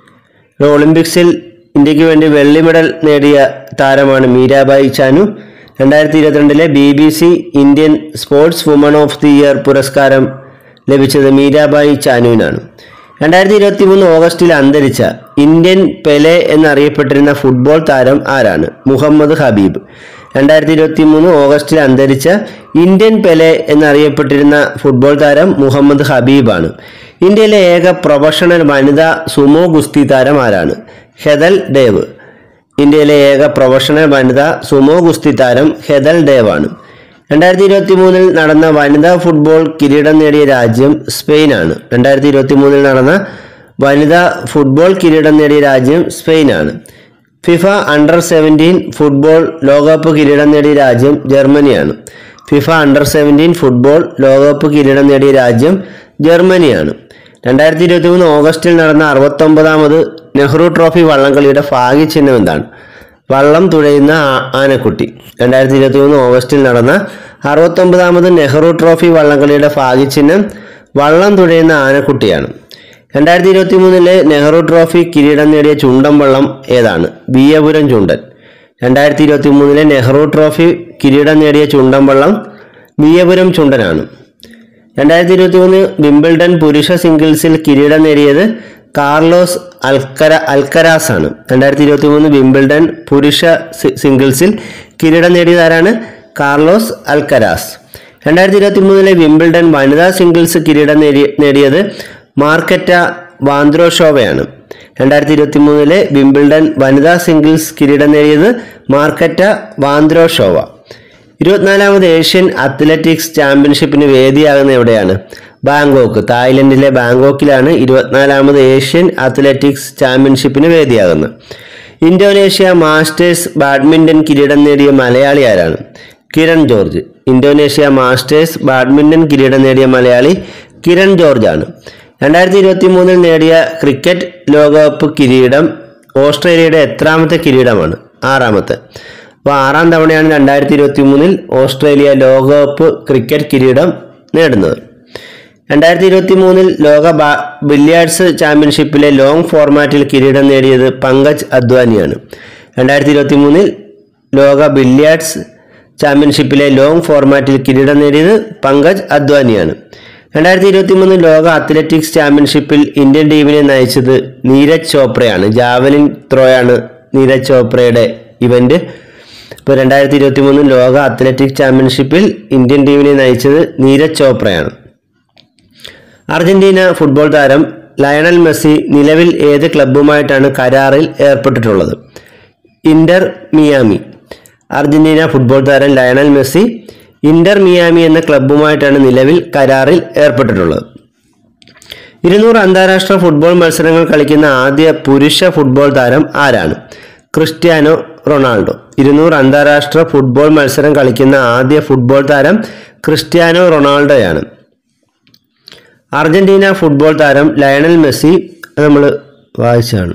ഒളിമ്പിക്സിൽ ഇന്ത്യക്ക് വേണ്ടി വെള്ളി മെഡൽ നേടിയ താരമാണ് മീരാബായി ചാനു രണ്ടായിരത്തി ഇരുപത്തിരണ്ടിലെ B B C Indian sports woman of the year പുരസ്കാരം ലഭിച്ചത് മീരാബായി ചാനുവിനാണ് രണ്ടായിരത്തി ഇരുപത്തി മൂന്ന് ഓഗസ്റ്റിൽ അന്തരിച്ച ഇന്ത്യൻ പെലെ എന്നറിയപ്പെട്ടിരുന്ന ഫുട്ബോൾ താരം ആരാണ് മുഹമ്മദ് ഹബീബ് രണ്ടായിരത്തി ഇരുപത്തി മൂന്ന് ഓഗസ്റ്റിൽ അന്തരിച്ച ഇന്ത്യൻ പെലെ എന്നറിയപ്പെട്ടിരുന്ന ഫുട്ബോൾ താരം മുഹമ്മദ് ഹബീബാണ് ഇന്ത്യയിലെ ഏക പ്രൊഫഷണൽ വനിതാ സുമോ ഗുസ്തി താരം ആരാണ് ഹെദൽ ഡേവ് ഇന്ത്യയിലെ ഏക പ്രൊഫഷണൽ വനിതാ സുമോ ഗുസ്തി താരം ഹെദൽ ഡേവ് ആണ് രണ്ടായിരത്തി ഇരുപത്തി മൂന്നിൽ നടന്ന വനിതാ ഫുട്ബോൾ കിരീടം നേടിയ രാജ്യം സ്പെയിനാണ് രണ്ടായിരത്തി ഇരുപത്തി മൂന്നിൽ നടന്ന വനിതാ ഫുട്ബോൾ കിരീടം നേടിയ രാജ്യം സ്പെയിനാണ് ഫിഫ അണ്ടർ സെവൻറ്റീൻ ഫുട്ബോൾ ലോകകപ്പ് കിരീടം നേടിയ രാജ്യം ജർമ്മനിയാണ് ഫിഫ അണ്ടർ സെവൻറ്റീൻ ഫുട്ബോൾ ലോകകപ്പ് കിരീടം നേടിയ രാജ്യം ജർമ്മനിയാണ് രണ്ടായിരത്തി ഇരുപത്തി മൂന്ന് ഓഗസ്റ്റിൽ നടന്ന അറുപത്തൊമ്പതാമത് നെഹ്റു ട്രോഫി വള്ളംകളിയുടെ ഭാഗ്യചിഹ്നം എന്താണ് വള്ളം തുഴയുന്ന ആ- ആനക്കുട്ടി രണ്ടായിരത്തി ഇരുപത്തി മൂന്ന് ഓഗസ്റ്റിൽ നടന്ന അറുപത്തൊമ്പതാമത് നെഹ്റു ട്രോഫി വള്ളംകളിയുടെ ഭാഗ്യചിഹ്നം വള്ളം തുഴയുന്ന ആനക്കുട്ടിയാണ് രണ്ടായിരത്തി ഇരുപത്തി മൂന്നിലെ നെഹ്റു ട്രോഫി കിരീടം നേടിയ ചുണ്ടൻ വള്ളം ഏതാണ് ബിയപുരം ചുണ്ടൻ രണ്ടായിരത്തി ഇരുപത്തി മൂന്നിലെ നെഹ്റു ട്രോഫി കിരീടം നേടിയ ചുണ്ടൻ വള്ളം ബിയപുരം ചുണ്ടനാണ് രണ്ടായിരത്തി ഇരുപത്തി മൂന്ന് വിംബിൾഡൺ പുരുഷ സിംഗിൾസിൽ കിരീടം നേടിയത് കാർലോസ് അൽക്കര അൽക്കരാസ് ആണ് രണ്ടായിരത്തി ഇരുപത്തി മൂന്ന് വിംബിൾഡൺ പുരുഷ സി- സിംഗിൾസിൽ കിരീടം നേടിയതാരാണ് കാർലോസ് അൽക്കരാസ് രണ്ടായിരത്തി ഇരുപത്തി മൂന്നിലെ വിംബിൾഡൺ വനിതാ സിംഗിൾസ് കിരീടം നേടി നേടിയത് മാർക്കറ്റ വാന്ത്രോഷോവയാണ് രണ്ടായിരത്തി ഇരുപത്തി മൂന്നിലെ വിംബിൾഡൺ വനിതാ സിംഗിൾസ് കിരീടം നേടിയത് മാർക്കറ്റ വാന്ത്രോഷോവ ഇരുപത്തിനാലാമത് ഏഷ്യൻ അത്ലറ്റിക്സ് ചാമ്പ്യൻഷിപ്പിന് വേദിയാകുന്ന എവിടെയാണ് ബാങ്കോക്ക് തായ്ലൻഡിലെ ബാങ്കോക്കിലാണ് ഇരുപത്തിനാലാമത് ഏഷ്യൻ അത്ലറ്റിക്സ് ചാമ്പ്യൻഷിപ്പിന് വേദിയാകുന്നത് ഇന്തോനേഷ്യ മാസ്റ്റേഴ്സ് ബാഡ്മിന്റൺ കിരീടം നേടിയ മലയാളി ആരാണ് Kiran George Indonesia masters badminton കിരീടം നേടിയ മലയാളി കിരൺ ജോർജ് ആണ് രണ്ടായിരത്തി ഇരുപത്തി മൂന്നിൽ നേടിയ ക്രിക്കറ്റ് ലോകകപ്പ് കിരീടം ഓസ്ട്രേലിയയുടെ എത്രാമത്തെ കിരീടമാണ് ആറാമത്തെ അപ്പോൾ ആറാം തവണയാണ് രണ്ടായിരത്തി ഇരുപത്തി മൂന്നിൽ ഓസ്ട്രേലിയ ലോകകപ്പ് ക്രിക്കറ്റ് കിരീടം നേടുന്നത് രണ്ടായിരത്തി ഇരുപത്തി മൂന്നിൽ ലോക ബാ- ബില്ലിയാർഡ്സ് ചാമ്പ്യൻഷിപ്പിലെ ലോങ് ഫോർമാറ്റിൽ കിരീടം നേടിയത് പങ്കജ് അദ്വാനിയാണ് രണ്ടായിരത്തി ഇരുപത്തി മൂന്നിൽ ലോക ബില്ലിയാർഡ്സ് ചാമ്പ്യൻഷിപ്പിലെ ലോങ് ഫോർമാറ്റിൽ കിരീടം നേടിയത് പങ്കജ് അദ്വാനിയാണ് രണ്ടായിരത്തി ഇരുപത്തി മൂന്ന് ലോക അത്ലറ്റിക്സ് ചാമ്പ്യൻഷിപ്പിൽ ഇന്ത്യൻ ടീമിനെ നയിച്ചത് നീരജ് ചോപ്രയാണ് ജാവലിൻ ത്രോയാണ് നീരജ് ചോപ്രയുടെ ഇവന്റ് ഇപ്പോൾ രണ്ടായിരത്തി ഇരുപത്തി മൂന്ന് ലോക അത്ലറ്റിക്സ് ചാമ്പ്യൻഷിപ്പിൽ ഇന്ത്യൻ ടീമിനെ നയിച്ചത് നീരജ് ചോപ്രയാണ് അർജന്റീന ഫുട്ബോൾ താരം ലയണൽ മെസ്സി നിലവിൽ ഏത് ക്ലബ്ബുമായിട്ടാണ് കരാറിൽ ഏർപ്പെട്ടിട്ടുള്ളത് ഇന്റർ മിയാമി അർജന്റീന ഫുട്ബോൾ താരം ലയണൽ മെസ്സി ഇന്റർ മിയാമി എന്ന ക്ലബ്ബുമായിട്ടാണ് നിലവിൽ കരാറിൽ ഏർപ്പെട്ടിട്ടുള്ളത് ഇരുന്നൂറ് അന്താരാഷ്ട്ര ഫുട്ബോൾ മത്സരങ്ങൾ കളിക്കുന്ന ആദ്യ പുരുഷ ഫുട്ബോൾ താരം ആരാണ് ക്രിസ്ത്യാനോ റൊണാൾഡോ ഇരുന്നൂറ് അന്താരാഷ്ട്ര ഫുട്ബോൾ മത്സരം കളിക്കുന്ന ആദ്യ ഫുട്ബോൾ താരം ക്രിസ്ത്യാനോ റൊണാൾഡോയാണ് അർജന്റീന ഫുട്ബോൾ താരം ലയണൽ മെസ്സി നമ്മൾ വായിച്ചാണ്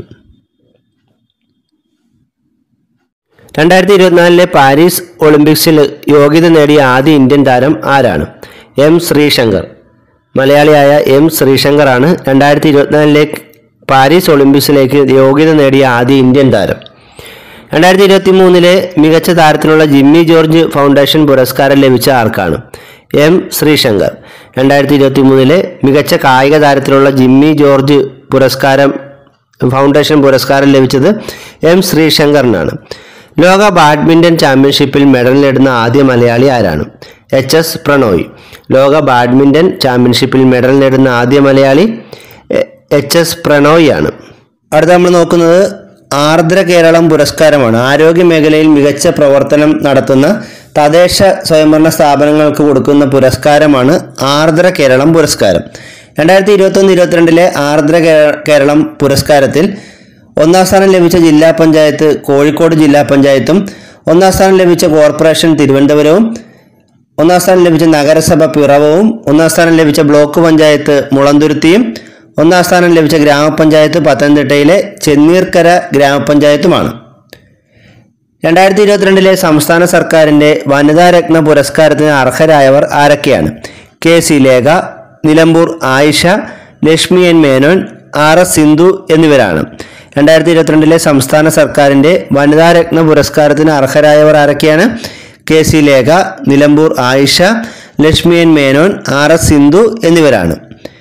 രണ്ടായിരത്തി ഇരുപത്തിനാലിലെ പാരീസ് ഒളിമ്പിക്സിൽ യോഗ്യത നേടിയ ആദ്യ ഇന്ത്യൻ താരം ആരാണ് എം ശ്രീശങ്കർ മലയാളിയായ എം ശ്രീശങ്കറാണ് രണ്ടായിരത്തി ഇരുപത്തിനാലിലെ പാരീസ് ഒളിമ്പിക്സിലേക്ക് യോഗ്യത നേടിയ ആദ്യ ഇന്ത്യൻ താരം രണ്ടായിരത്തി ഇരുപത്തി മൂന്നിലെ മികച്ച താരത്തിനുള്ള ജിമ്മി ജോർജ് ഫൗണ്ടേഷൻ പുരസ്കാരം ലഭിച്ച ആർക്കാണ് എം ശ്രീശങ്കർ രണ്ടായിരത്തി ഇരുപത്തി മൂന്നിലെ മികച്ച കായിക താരത്തിലുള്ള ജിമ്മി ജോർജ് പുരസ്കാരം ഫൗണ്ടേഷൻ പുരസ്കാരം ലഭിച്ചത് എം ശ്രീശങ്കറിനാണ് ലോക ബാഡ്മിന്റൺ ചാമ്പ്യൻഷിപ്പിൽ മെഡൽ നേടുന്ന ആദ്യ മലയാളി ആരാണ് എച്ച് എസ് പ്രണോയ് ലോക ബാഡ്മിന്റൺ ചാമ്പ്യൻഷിപ്പിൽ മെഡൽ നേടുന്ന ആദ്യ മലയാളി എ- എച്ച് എസ് പ്രണോയ് ആണ് അടുത്ത നമ്മൾ നോക്കുന്നത് ആർദ്ര കേരളം പുരസ്കാരമാണ് ആരോഗ്യ മേഖലയിൽ മികച്ച പ്രവർത്തനം നടത്തുന്ന തദ്ദേശ സ്വയംഭരണ സ്ഥാപനങ്ങൾക്ക് കൊടുക്കുന്ന പുരസ്കാരമാണ് ആർദ്ര കേരളം പുരസ്കാരം രണ്ടായിരത്തി ഇരുപത്തൊന്ന് ഇരുപത്തിരണ്ടിലെ ആർദ്ര കേ- കേരളം പുരസ്കാരത്തിൽ ഒന്നാം സ്ഥാനം ലഭിച്ച ജില്ലാ പഞ്ചായത്ത് കോഴിക്കോട് ജില്ലാ പഞ്ചായത്തും ഒന്നാം സ്ഥാനം ലഭിച്ച കോർപ്പറേഷൻ തിരുവനന്തപുരവും ഒന്നാം സ്ഥാനം ലഭിച്ച നഗരസഭ പിറവവും ഒന്നാം സ്ഥാനം ലഭിച്ച ബ്ലോക്ക് പഞ്ചായത്ത് മുളന്തുരുത്തിയും ഒന്നാം സ്ഥാനം ലഭിച്ച ഗ്രാമപഞ്ചായത്ത് പത്തനംതിട്ടയിലെ ചെന്നീർക്കര ഗ്രാമപഞ്ചായത്തുമാണ് രണ്ടായിരത്തി ഇരുപത്തിരണ്ടിലെ സംസ്ഥാന സർക്കാരിന്റെ വനിതാ രത്ന പുരസ്കാരത്തിന് അർഹരായവർ ആരൊക്കെയാണ് K C Lekha Nilambur Ayesha Lakshmi N Menon R S Sindhu എന്നിവരാണ് രണ്ടായിരത്തി ഇരുപത്തിരണ്ടിലെ സംസ്ഥാന സർക്കാരിന്റെ വനിതാ രത്ന പുരസ്കാരത്തിന് അർഹരായവർ ആരൊക്കെയാണ് K C Lekha Nilambur Ayesha Lakshmi N Menon R S Sindhu എന്നിവരാണ്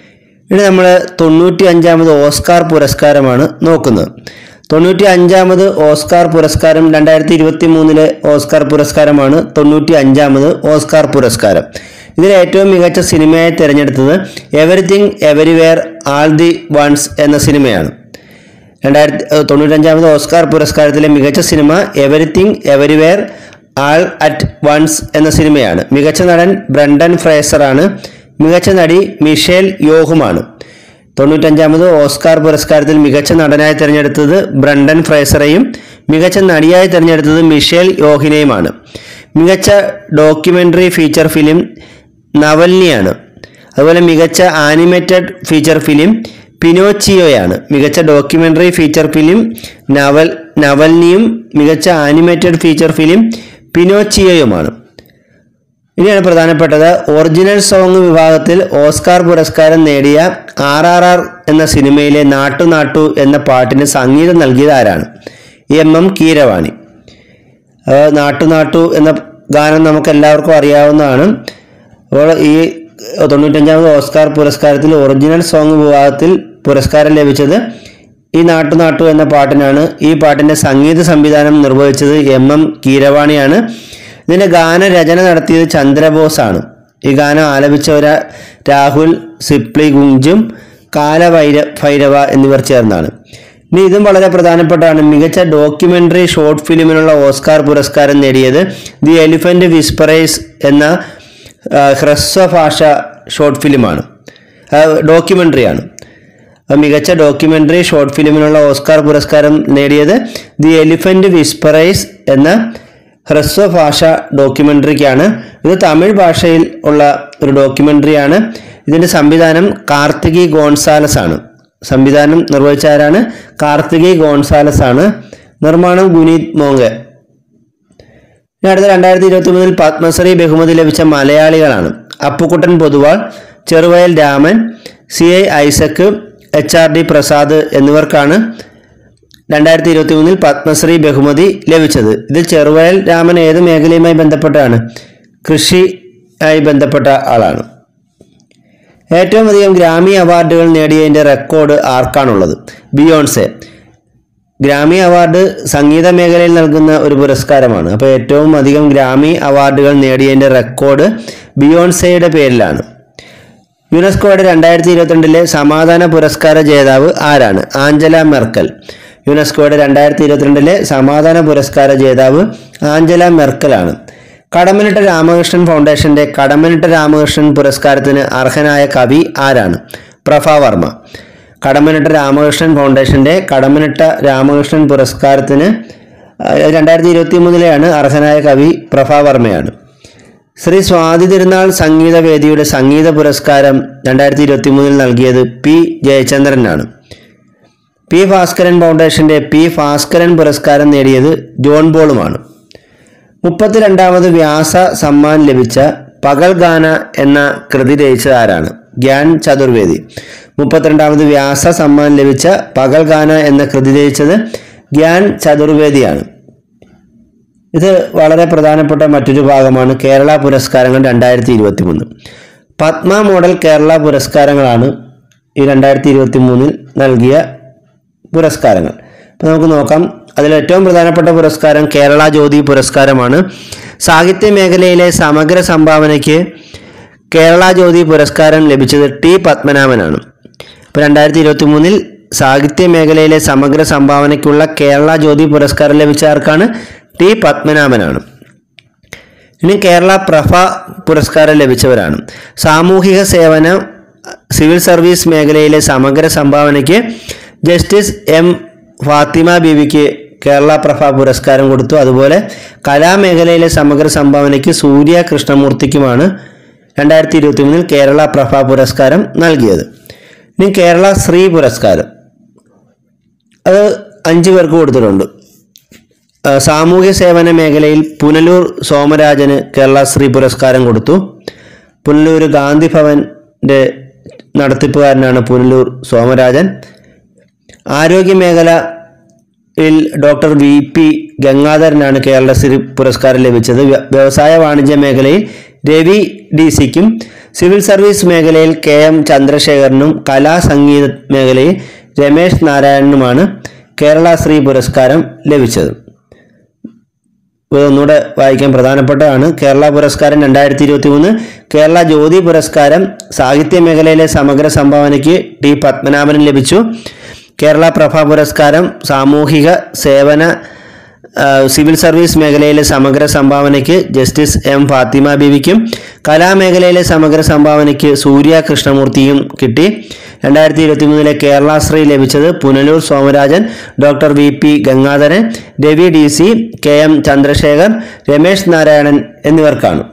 ഇനി നമ്മൾ തൊണ്ണൂറ്റി അഞ്ചാമത് ഓസ്കാർ പുരസ്കാരമാണ് നോക്കുന്നത് തൊണ്ണൂറ്റി അഞ്ചാമത് ഓസ്കാർ പുരസ്കാരം രണ്ടായിരത്തി ഇരുപത്തി മൂന്നിലെ ഓസ്കാർ പുരസ്കാരമാണ് തൊണ്ണൂറ്റി അഞ്ചാമത് ഓസ്കാർ പുരസ്കാരം ഇതിൽ ഏറ്റവും മികച്ച സിനിമയായി തിരഞ്ഞെടുത്തത് everything everywhere all the once എന്ന സിനിമയാണ് രണ്ടായിരത്തി ഏഹ് തൊണ്ണൂറ്റഞ്ചാമത് ഓസ്കാർ പുരസ്കാരത്തിലെ മികച്ച സിനിമ everything everywhere all at once എന്ന സിനിമയാണ് മികച്ച നടൻ ബ്രണ്ടൻ ഫ്രേസറാണ് മികച്ച നടി മിഷേൽ യോഹുമാണ് തൊണ്ണൂറ്റഞ്ചാമത് ഓസ്കാർ പുരസ്കാരത്തിൽ മികച്ച നടനായി തിരഞ്ഞെടുത്തത് ബ്രണ്ടൻ ഫ്രേസറെയും മികച്ച നടിയായി തിരഞ്ഞെടുത്തത് മിഷേൽ യോഹിനെയുമാണ് മികച്ച ഡോക്യുമെൻ്ററി ഫീച്ചർ ഫിലിം നവൽനിയാണ് അതുപോലെ മികച്ച ആനിമേറ്റഡ് ഫീച്ചർ ഫിലിം പിനോച്ചിയോയാണ് മികച്ച ഡോക്യുമെൻ്ററി ഫീച്ചർ ഫിലിം നവൽ നവൽനിയും മികച്ച ആനിമേറ്റഡ് ഫീച്ചർ ഫിലിം പിനോച്ചിയോയുമാണ് ഇനിയാണ് പ്രധാനപ്പെട്ടത് ഒറിജിനൽ സോങ് വിഭാഗത്തിൽ ഓസ്കാർ പുരസ്കാരം നേടിയ ആർ ആർ ആർ എന്ന സിനിമയിലെ നാട്ടു നാട്ടു എന്ന പാട്ടിന് സംഗീതം നൽകിയത് ആരാണ് എം എം കീരവാണി അത് നാട്ടു നാട്ടു എന്ന ഗാനം നമുക്ക് എല്ലാവർക്കും അറിയാവുന്നതാണ് അപ്പോൾ ഈ തൊണ്ണൂറ്റഞ്ചാമത് ഓസ്കാർ പുരസ്കാരത്തിൽ ഒറിജിനൽ സോങ് വിഭാഗത്തിൽ പുരസ്കാരം ലഭിച്ചത് ഈ നാട്ടു നാട്ടു എന്ന പാട്ടിനാണ് ഈ പാട്ടിൻ്റെ സംഗീത സംവിധാനം നിർവഹിച്ചത് എം എം കീരവാണിയാണ് ഇതിൻ്റെ ഗാനരചന നടത്തിയത് ചന്ദ്രബോസാണ് ഈ ഗാനം ആലപിച്ചവര രാഹുൽ സിപ്ലി ഗുഞ്ചും കാലഭൈര ഭൈരവ എന്നിവർ ചേർന്നാണ് ഇനി ഇതും വളരെ പ്രധാനപ്പെട്ടാണ് മികച്ച ഡോക്യുമെൻ്ററി ഷോർട്ട് ഫിലിമിനുള്ള ഓസ്കാർ പുരസ്കാരം നേടിയത് ദി എലിഫന്റ് വിസ്പറേസ് എന്ന ആ, ഹ്രസ്വ ഭാഷ ഷോർട്ട് ഫിലിമാണ് ഡോക്യുമെൻ്ററിയാണ് മികച്ച ഡോക്യുമെൻ്ററി ഷോർട്ട് ഫിലിമിനുള്ള ഓസ്കാർ പുരസ്കാരം നേടിയത് ദി എലിഫന്റ് വിസ്പറൈസ് എന്ന ഹ്രസ്വ ഭാഷ ഡോക്യുമെൻ്ററിക്കാണ് ഇത് തമിഴ് ഭാഷയിൽ ഉള്ള ഒരു ഡോക്യുമെൻ്ററിയാണ് ഇതിൻ്റെ സംവിധാനം കാർത്തികി ഗോൺസാലസ് ആണ് സംവിധാനം നിർവഹിച്ച ആരാണ് കാർത്തികി ഗോൺസാലസ് ആണ് നിർമ്മാണം ഗുനീത് മോങ്കെ ഇനി അടുത്ത രണ്ടായിരത്തി ഇരുപത്തി മൂന്നിൽ പത്മശ്രീ ബഹുമതി ലഭിച്ച മലയാളികളാണ് Appukuttan Poduval Cheruvayal Raman C I Isaac H R D Prasad എന്നിവർക്കാണ് രണ്ടായിരത്തി ഇരുപത്തി മൂന്നിൽ പത്മശ്രീ ബഹുമതി ലഭിച്ചത് ഇതിൽ ചെറുവയൽ രാമൻ ഏത് മേഖലയുമായി ബന്ധപ്പെട്ടാണ് കൃഷി ആയി ബന്ധപ്പെട്ട ആളാണ് ഏറ്റവും അധികം ഗ്രാമി അവാർഡുകൾ നേടിയതിൻ്റെ റെക്കോർഡ് ആർക്കാണുള്ളത് ബിയോൺസെ ഗ്രാമി അവാർഡ് സംഗീത മേഖലയിൽ നൽകുന്ന ഒരു പുരസ്കാരമാണ് അപ്പോൾ ഏറ്റവും അധികം ഗ്രാമി അവാർഡുകൾ നേടിയതിൻ്റെ റെക്കോർഡ് ബിയോൺസെയുടെ പേരിലാണ് യുനെസ്കോയുടെ രണ്ടായിരത്തി ഇരുപത്തിരണ്ടിലെ സമാധാന പുരസ്കാര ജേതാവ് ആരാണ് ആഞ്ചല മെർക്കൽ യുനെസ്കോയുടെ രണ്ടായിരത്തി ഇരുപത്തിരണ്ടിലെ സമാധാന പുരസ്കാര ജേതാവ് ആഞ്ചല മെർക്കലാണ് കടമനിട്ട രാമകൃഷ്ണൻ ഫൗണ്ടേഷന്റെ കടമനിട്ട രാമകൃഷ്ണൻ പുരസ്കാരത്തിന് അർഹനായ കവി ആരാണ് പ്രഭ വർമ്മ കടമനിട്ട രാമകൃഷ്ണൻ ഫൗണ്ടേഷന്റെ കടമനിട്ട രാമകൃഷ്ണൻ പുരസ്കാരത്തിന് രണ്ടായിരത്തി ഇരുപത്തി മൂന്നിലെയാണ് അർഹനായ കവി പ്രഭ വർമ്മയാണ് ശ്രീ സ്വാതി തിരുനാൾ സംഗീതവേദിയുടെ സംഗീത പുരസ്കാരം രണ്ടായിരത്തി ഇരുപത്തി മൂന്നിൽ നൽകിയത് പി ജയചന്ദ്രനാണ് പി ഭാസ്കരൻ ഫൗണ്ടേഷന്റെ പി ഭാസ്കരൻ പുരസ്കാരം നേടിയത് ജോൺ ബോളുമാണ് മുപ്പത്തിരണ്ടാമത് വ്യാസ സമ്മാൻ ലഭിച്ച പകൽ ഗാന എന്ന കൃതി രചിച്ചത് ആരാണ് ഗ്യാൻ ചതുർവേദി മുപ്പത്തിരണ്ടാമത് വ്യാസ സമ്മാൻ ലഭിച്ച പകൽ ഗാന എന്ന കൃതി രചിച്ചത് ഗ്യാൻ ചതുർവേദിയാണ് ഇത് വളരെ പ്രധാനപ്പെട്ട മറ്റൊരു ഭാഗമാണ് കേരള പുരസ്കാരങ്ങൾ രണ്ടായിരത്തി ഇരുപത്തി മൂന്ന് പത്മ മോഡൽ കേരള പുരസ്കാരങ്ങളാണ് ഈ രണ്ടായിരത്തി ഇരുപത്തി മൂന്നിൽ നൽകിയ പുരസ്കാരങ്ങൾ അപ്പോൾ നമുക്ക് നോക്കാം അതിൽ ഏറ്റവും പ്രധാനപ്പെട്ട പുരസ്കാരം കേരള ജ്യോതി പുരസ്കാരമാണ് സാഹിത്യ മേഖലയിലെ സമഗ്ര സംഭാവനയ്ക്ക് കേരള ജ്യോതി പുരസ്കാരം ലഭിച്ചത് ടി പത്മനാഭനാണ് ഇപ്പോൾ രണ്ടായിരത്തി ഇരുപത്തി മൂന്നിൽ സാഹിത്യ മേഖലയിലെ സമഗ്ര സംഭാവനയ്ക്കുള്ള കേരള ജ്യോതി പുരസ്കാരം ലഭിച്ച ആർക്കാണ് ടി പത്മനാഭനാണ് ഇനി കേരള പ്രഭ പുരസ്കാരം ലഭിച്ചവരാണ് സാമൂഹിക സേവന സിവിൽ സർവീസ് മേഖലയിലെ സമഗ്ര സംഭാവനയ്ക്ക് ജസ്റ്റിസ് എം ഫാത്തിമ ബീവിക്ക് കേരള പ്രഭ പുരസ്കാരം കൊടുത്തു അതുപോലെ കലാമേഖലയിലെ സമഗ്ര സംഭാവനയ്ക്ക് സൂര്യ കൃഷ്ണമൂർത്തിക്കുമാണ് രണ്ടായിരത്തി ഇരുപത്തി മൂന്നിൽ കേരള പ്രഭ പുരസ്കാരം നൽകിയത് ഇനി കേരള ശ്രീ പുരസ്കാരം അത് അഞ്ച് പേർക്ക് കൊടുത്തിട്ടുണ്ട് ആ, സാമൂഹ്യ സേവന മേഖലയിൽ പുനലൂർ സോമരാജന് കേരള ശ്രീ പുരസ്കാരം കൊടുത്തു പുനലൂർ ഗാന്ധി ഭവൻ്റെ നടത്തിപ്പുകാരനാണ് പുനലൂർ സോമരാജൻ ആരോഗ്യ മേഖലയിൽ ഡോക്ടർ വി പി ഗംഗാധരനാണ് കേരളശ്രീ പുരസ്കാരം ലഭിച്ചത് വ്യ- വ്യവസായ വാണിജ്യ മേഖലയിൽ രവി ഡി സിക്കും സിവിൽ സർവീസ് മേഖലയിൽ കെ എം ചന്ദ്രശേഖരനും കലാ സംഗീത മേഖലയിൽ രമേശ് നാരായണനുമാണ് കേരള ശ്രീ പുരസ്കാരം ലഭിച്ചത് ഇതൊന്നുകൂടെ വായിക്കാൻ പ്രധാനപ്പെട്ടതാണ് കേരള പുരസ്കാരം രണ്ടായിരത്തി ഇരുപത്തി മൂന്ന് കേരള ജ്യോതി പുരസ്കാരം സാഹിത്യ മേഖലയിലെ സമഗ്ര സംഭാവനയ്ക്ക് ടി പത്മനാഭന് ലഭിച്ചു കേരള പ്രഭ പുരസ്കാരം സാമൂഹിക സേവന ആ, സിവിൽ സർവീസ് മേഖലയിലെ സമഗ്ര സംഭാവനയ്ക്ക് ജസ്റ്റിസ് എം ഫാത്തിമ ബീവിക്കും കലാമേഖലയിലെ സമഗ്ര സംഭാവനയ്ക്ക് സൂര്യ കൃഷ്ണമൂർത്തിയും കിട്ടി രണ്ടായിരത്തി ഇരുപത്തി മൂന്നിലെ കേരളാശ്രീ ലഭിച്ചത് Punalur Somarajan doctor V P Gangadharan Ravi D C K M Chandrashekhar Ramesh Narayanan എന്നിവർക്കാണ്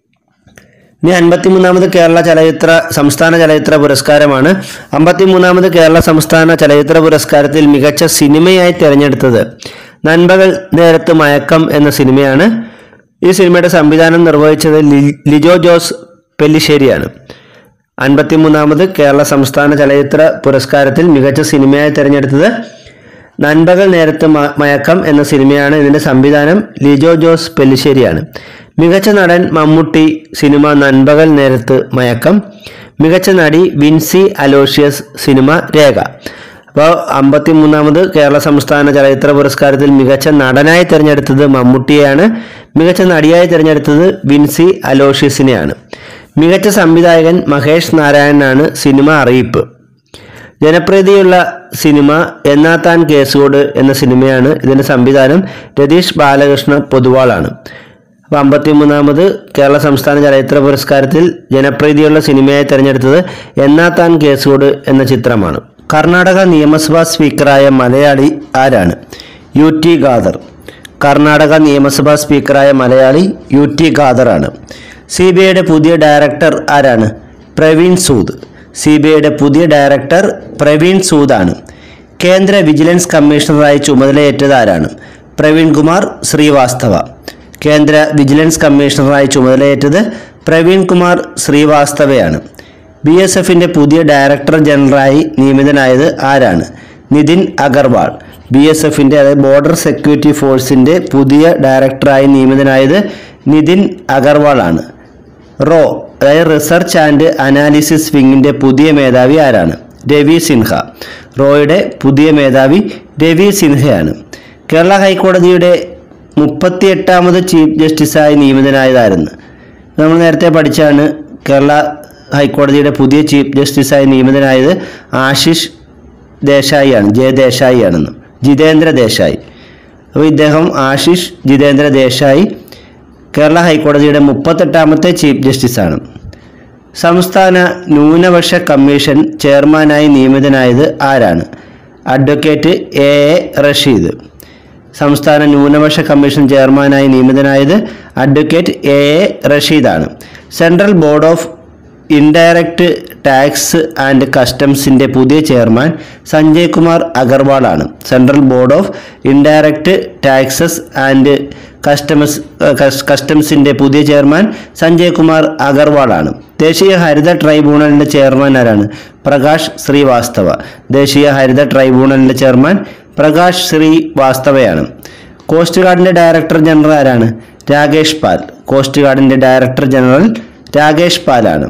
ഇനി അൻപത്തിമൂന്നാമത് കേരള ചലച്ചിത്ര സംസ്ഥാന ചലച്ചിത്ര പുരസ്കാരമാണ് അമ്പത്തിമൂന്നാമത് കേരള സംസ്ഥാന ചലച്ചിത്ര പുരസ്കാരത്തിൽ മികച്ച സിനിമയായി തിരഞ്ഞെടുത്തത് നൻപകൽ നേരത്ത് മയക്കം എന്ന സിനിമയാണ് ഈ സിനിമയുടെ സംവിധാനം നിർവഹിച്ചത് ലി- ലിജോ ജോസ് പെല്ലിശ്ശേരിയാണ് അൻപത്തിമൂന്നാമത് കേരള സംസ്ഥാന ചലച്ചിത്ര പുരസ്കാരത്തിൽ മികച്ച സിനിമയായി തിരഞ്ഞെടുത്തത് നൻപകൽ നേരത്ത് മ- മയക്കം എന്ന സിനിമയാണ് ഇതിന്റെ സംവിധാനം ലിജോ ജോസ് പെല്ലിശ്ശേരിയാണ് മികച്ച നടൻ മമ്മൂട്ടി സിനിമ നൻപകൽ നേരത്ത് മയക്കം മികച്ച നടി വിൻസി അലോഷ്യസ് സിനിമ രേഖ അപ്പോൾ അമ്പത്തിമൂന്നാമത് കേരള സംസ്ഥാന ചലച്ചിത്ര പുരസ്കാരത്തിൽ മികച്ച നടനായി തിരഞ്ഞെടുത്തത് മമ്മൂട്ടിയെയാണ് മികച്ച നടിയായി തിരഞ്ഞെടുത്തത് വിൻസി അലോഷ്യസിനെയാണ് മികച്ച സംവിധായകൻ മഹേഷ് നാരായണനാണ് സിനിമ അറിയിപ്പ് ജനപ്രീതിയുള്ള സിനിമ എന്നാത്താൻ കേസുകോട് എന്ന സിനിമയാണ് ഇതിന്റെ സംവിധാനം രതീഷ് ബാലകൃഷ്ണ പൊതുവാളാണ് അപ്പോൾ അമ്പത്തിമൂന്നാമത് കേരള സംസ്ഥാന ചലച്ചിത്ര പുരസ്കാരത്തിൽ ജനപ്രീതിയുള്ള സിനിമയായി തിരഞ്ഞെടുത്തത് എന്നാ താൻ കേസുകോട് എന്ന ചിത്രമാണ് കർണാടക നിയമസഭാ സ്പീക്കറായ മലയാളി ആരാണ് യു ടി ഖാദർ കർണാടക നിയമസഭാ സ്പീക്കറായ മലയാളി യു ടി ഖാദറാണ് സി ബി ഐയുടെ പുതിയ ഡയറക്ടർ ആരാണ് പ്രവീൺ സൂദ് സി ബി ഐയുടെ പുതിയ ഡയറക്ടർ പ്രവീൺ സൂദാണ് കേന്ദ്ര വിജിലൻസ് കമ്മീഷണറായി ചുമതലയേറ്റത് ആരാണ് പ്രവീൺ കുമാർ ശ്രീവാസ്തവ കേന്ദ്ര വിജിലൻസ് കമ്മീഷണറായി ചുമതലയേറ്റത് പ്രവീൺ കുമാർ ശ്രീവാസ്തവയാണ് ബി എസ് എഫിൻ്റെ പുതിയ ഡയറക്ടർ ജനറലായി നിയമിതനായത് ആരാണ് നിതിൻ അഗർവാൾ ബി എസ് എഫിൻ്റെ അതായത് ബോർഡർ സെക്യൂരിറ്റി ഫോഴ്സിൻ്റെ പുതിയ ഡയറക്ടറായി നിയമിതനായത് നിതിൻ അഗർവാളാണ് റോ അതായത് റിസർച്ച് ആൻഡ് അനാലിസിസ് വിങ്ങിൻ്റെ പുതിയ മേധാവി ആരാണ് രവി സിൻഹ റോയുടെ പുതിയ മേധാവി രവി സിൻഹയാണ് കേരള ഹൈക്കോടതിയുടെ മുപ്പത്തിയെട്ടാമത് ചീഫ് ജസ്റ്റിസായി നിയമിതനായതായിരുന്നു നമ്മൾ നേരത്തെ പഠിച്ചാണ് കേരള ഹൈക്കോടതിയുടെ പുതിയ ചീഫ് ജസ്റ്റിസായി നിയമിതനായത് ആശിഷ് ദേശായിയാണ് ജെ ദേശായി ആണെന്ന് ജിതേന്ദ്ര ദേശായി അപ്പോൾ ഇദ്ദേഹം ആശിഷ് ജിതേന്ദ്ര ദേശായി കേരള ഹൈക്കോടതിയുടെ മുപ്പത്തെട്ടാമത്തെ ചീഫ് ജസ്റ്റിസാണ് സംസ്ഥാന ന്യൂനപക്ഷ കമ്മീഷൻ ചെയർമാനായി നിയമിതനായത് ആരാണ് അഡ്വക്കേറ്റ് എ എ റഷീദ് സംസ്ഥാന ന്യൂനപക്ഷ കമ്മീഷൻ ചെയർമാനായി നിയമിതനായത് അഡ്വക്കേറ്റ് എ എ റഷീദാണ് central board of indirect tax and കസ്റ്റംസിൻ്റെ പുതിയ ചെയർമാൻ സഞ്ജയ് കുമാർ അഗർവാളാണ് central board of indirect taxes and customs കസ്റ്റംസിൻ്റെ പുതിയ ചെയർമാൻ സഞ്ജയ് കുമാർ അഗർവാളാണ് ദേശീയ ഹരിത ട്രൈബ്യൂണലിൻ്റെ ചെയർമാൻ ആരാണ് പ്രകാശ് ശ്രീവാസ്തവ ദേശീയ ഹരിത ട്രൈബ്യൂണലിൻ്റെ ചെയർമാൻ പ്രകാശ് ശ്രീവാസ്തവയാണ് കോസ്റ്റ് ഗാർഡിൻ്റെ ഡയറക്ടർ ജനറൽ ആരാണ് രാകേഷ് പാൽ കോസ്റ്റ് ഗാർഡിൻ്റെ ഡയറക്ടർ ജനറൽ രാകേഷ് പാലാണ്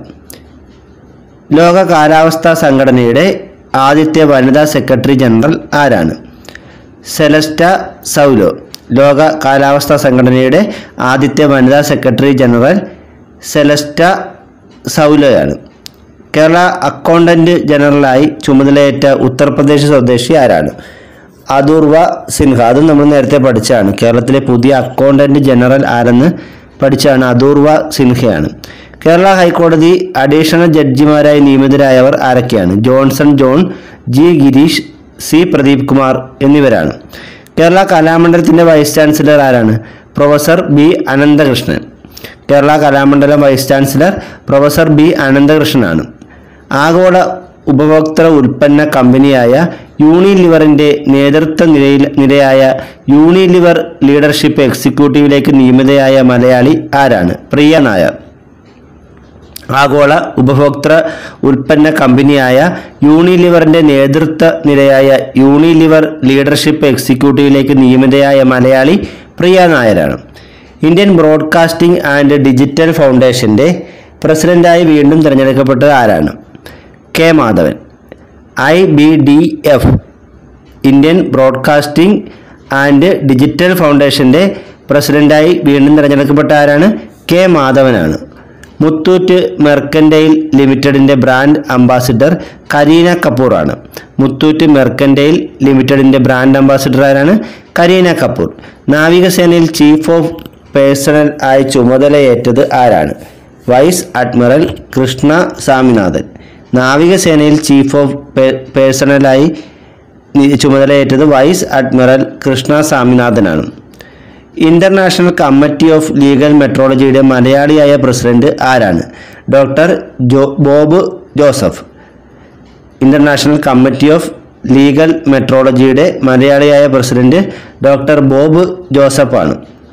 ലോക കാലാവസ്ഥാ സംഘടനയുടെ ആദ്യത്തെ വനിതാ സെക്രട്ടറി ജനറൽ ആരാണ് സെലസ്റ്റ സൗലോ ലോക കാലാവസ്ഥാ സംഘടനയുടെ ആദ്യത്തെ വനിതാ സെക്രട്ടറി ജനറൽ സെലസ്റ്റ സൗലോയാണ് കേരള അക്കൗണ്ടന്റ് ജനറലായി ചുമതലയേറ്റ ഉത്തർപ്രദേശ് സ്വദേശി ആരാണ് അദൂർവ സിൻഹ അതും നമ്മൾ നേരത്തെ പഠിച്ചതാണ് കേരളത്തിലെ പുതിയ അക്കൗണ്ടന്റ് ജനറൽ ആരെന്ന് പഠിച്ചാണ് അദൂർവ സിൻഹയാണ് കേരള ഹൈക്കോടതി അഡീഷണൽ ജഡ്ജിമാരായി നിയമിതരായവർ ആരൊക്കെയാണ് ജോൺസൺ ജോൺ ജി ഗിരീഷ് സി പ്രദീപ് കുമാർ എന്നിവരാണ് കേരള കലാമണ്ഡലത്തിൻ്റെ വൈസ് ചാൻസലർ ആരാണ് professor B Ananthakrishnan Kerala Kalamandalam vice chancellor professor B അനന്തകൃഷ്ണനാണ് ആഗോള ഉപഭോക്തൃ ഉൽപ്പന്ന കമ്പനിയായ യൂണിലിവറിൻ്റെ നേതൃത്വ നിരയിൽ നിരയായ യൂണിലിവർ ലീഡർഷിപ്പ് എക്സിക്യൂട്ടീവിലേക്ക് നിയമിതയായ മലയാളി ആരാണ് പ്രിയ നായർ ആഗോള ഉപഭോക്തൃ ഉൽപ്പന്ന കമ്പനിയായ യൂണിലിവറിൻ്റെ നേതൃത്വ നിരയായ യൂണിലിവർ ലീഡർഷിപ്പ് എക്സിക്യൂട്ടീവിലേക്ക് നിയമിതയായ മലയാളി പ്രിയ നായരാണ് ഇന്ത്യൻ ബ്രോഡ്കാസ്റ്റിംഗ് ആൻഡ് ഡിജിറ്റൽ ഫൗണ്ടേഷൻ്റെ പ്രസിഡന്റായി വീണ്ടും തിരഞ്ഞെടുക്കപ്പെട്ടത് ആരാണ് K Madhavan I B D F Indian broadcasting and digital ഫൗണ്ടേഷൻ്റെ പ്രസിഡന്റായി വീണ്ടും തിരഞ്ഞെടുക്കപ്പെട്ട ആരാണ് കെ മാധവനാണ് മുത്തൂറ്റ് മെർക്കൻഡൈൽ ലിമിറ്റഡിൻ്റെ ബ്രാൻഡ് അംബാസിഡർ കരീന കപൂറാണ് മുത്തൂറ്റ് മെർക്കൻഡൈൽ ലിമിറ്റഡിൻ്റെ ബ്രാൻഡ് അംബാസിഡർ ആരാണ് കരീന കപൂർ നാവികസേനയിൽ ചീഫ് ഓഫ് പേഴ്സണൽ ആയി ചുമതലയേറ്റത് ആരാണ് വൈസ് അഡ്മിറൽ കൃഷ്ണ സ്വാമിനാഥൻ നാവികസേനയിൽ ചീഫ് ഓഫ് പേഴ്സണലായി ചുമതലയേറ്റത് വൈസ് അഡ്മിറൽ കൃഷ്ണ സ്വാമിനാഥനാണ് ഇന്റർനാഷണൽ കമ്മിറ്റി ഓഫ് ലീഗൽ മെട്രോളജിയുടെ മലയാളിയായ പ്രസിഡന്റ് ആരാണ് doctor Jo Bob Joseph international committee of legal മെട്രോളജിയുടെ മലയാളിയായ പ്രസിഡന്റ് ഡോക്ടർ ബോബ് ജോസഫാണ്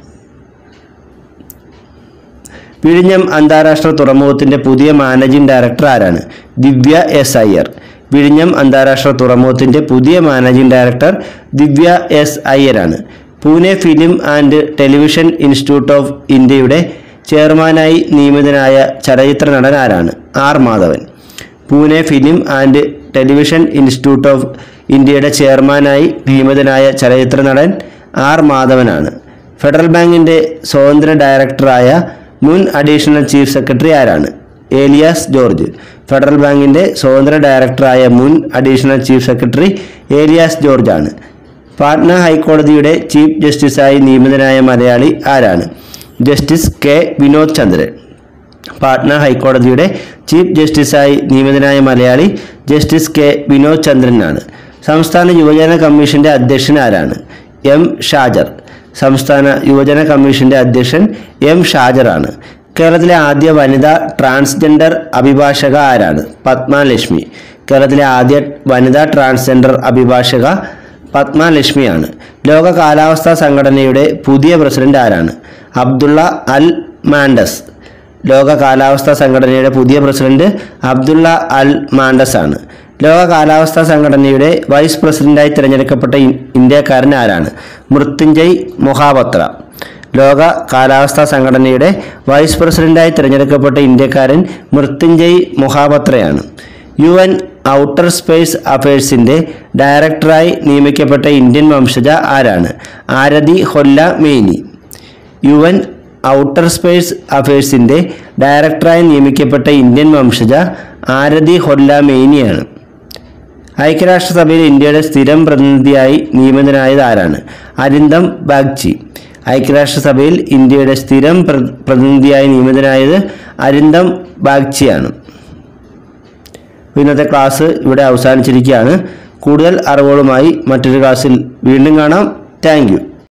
വിഴിഞ്ഞം അന്താരാഷ്ട്ര തുറമുഖത്തിന്റെ പുതിയ മാനേജിംഗ് ഡയറക്ടർ ആരാണ് ദിവ്യ എസ് അയ്യർ വിഴിഞ്ഞം അന്താരാഷ്ട്ര തുറമുഖത്തിന്റെ പുതിയ managing director Divya S Iyer Pune film and television institute of ഇന്ത്യയുടെ ചെയർമാനായി നിയമിതനായ ചലച്ചിത്ര നടൻ ആരാണ് R Madhavan Pune film and television institute of ഇന്ത്യയുടെ ചെയർമാനായി നിയമിതനായ ചലച്ചിത്ര നടൻ ആർ മാധവനാണ് ഫെഡറൽ ബാങ്കിൻ്റെ സ്വതന്ത്ര ഡയറക്ടറായ മുൻ അഡീഷണൽ ചീഫ് സെക്രട്ടറി ആരാണ് ഏലിയാസ് ജോർജ് ഫെഡറൽ ബാങ്കിൻ്റെ സ്വതന്ത്ര ഡയറക്ടറായ മുൻ additional chief secretary Elias George ആണ് പാട്ന ഹൈക്കോടതിയുടെ ചീഫ് ജസ്റ്റിസായി നിയമിതനായ മലയാളി ആരാണ് ജസ്റ്റിസ് കെ വിനോദ് ചന്ദ്രൻ പാട്ന ഹൈക്കോടതിയുടെ ചീഫ് ജസ്റ്റിസായി നിയമിതനായ മലയാളി ജസ്റ്റിസ് കെ വിനോദ് ചന്ദ്രനാണ് സംസ്ഥാന യുവജന കമ്മീഷന്റെ അധ്യക്ഷൻ ആരാണ് എം ഷാജർ സംസ്ഥാന യുവജന കമ്മീഷന്റെ അധ്യക്ഷൻ എം ഷാജറാണ് കേരളത്തിലെ ആദ്യ വനിതാ ട്രാൻസ്ജെൻഡർ അഭിഭാഷക ആരാണ് പത്മ ലക്ഷ്മി കേരളത്തിലെ ആദ്യ വനിതാ ട്രാൻസ്ജെൻഡർ അഭിഭാഷക പത്മ ലക്ഷ്മിയാണ് ലോക കാലാവസ്ഥാ സംഘടനയുടെ പുതിയ പ്രസിഡന്റ് ആരാണ് അബ്ദുള്ള അൽ മാൻഡസ് ലോക കാലാവസ്ഥാ സംഘടനയുടെ പുതിയ പ്രസിഡന്റ് അബ്ദുള്ള അൽ മാൻഡസ് ആണ് ലോക കാലാവസ്ഥാ സംഘടനയുടെ വൈസ് പ്രസിഡന്റായി തിരഞ്ഞെടുക്കപ്പെട്ട ഇ- ഇന്ത്യക്കാരൻ ആരാണ് മൃത്യുഞ്ജയ് മൊഹാപത്ര ലോക കാലാവസ്ഥാ സംഘടനയുടെ വൈസ് പ്രസിഡന്റായി തിരഞ്ഞെടുക്കപ്പെട്ട ഇന്ത്യക്കാരൻ മൃത്യുഞ്ജയ് മൊഹാപത്രയാണ് യു എൻ ഔട്ടർ സ്പേസ് അഫയേഴ്സിന്റെ ഡയറക്ടറായി നിയമിക്കപ്പെട്ട ഇന്ത്യൻ വംശജ ആരാണ് Aarti Holla Maini U N outer space അഫയേഴ്സിന്റെ ഡയറക്ടറായി നിയമിക്കപ്പെട്ട ഇന്ത്യൻ വംശജ ആരതി ഹൊല്ല മേനിയാണ് ഐക്യരാഷ്ട്രസഭയിൽ ഇന്ത്യയുടെ സ്ഥിരം പ്രതിനിധിയായി നിയമിതനായത് ആരാണ് അരിന്ദം ബാഗ്ചി ഐക്യരാഷ്ട്രസഭയിൽ ഇന്ത്യയുടെ സ്ഥിരം പ്ര- പ്രതിനിധിയായി നിയമിതനായത് അരിന്ദം ബാഗ്ചിയാണ് ഇന്നത്തെ ക്ലാസ് ഇവിടെ അവസാനിച്ചിരിക്കുകയാണ് കൂടുതൽ അറിവുകളുമായി മറ്റൊരു ക്ലാസ്സിൽ വീണ്ടും കാണാം താങ്ക്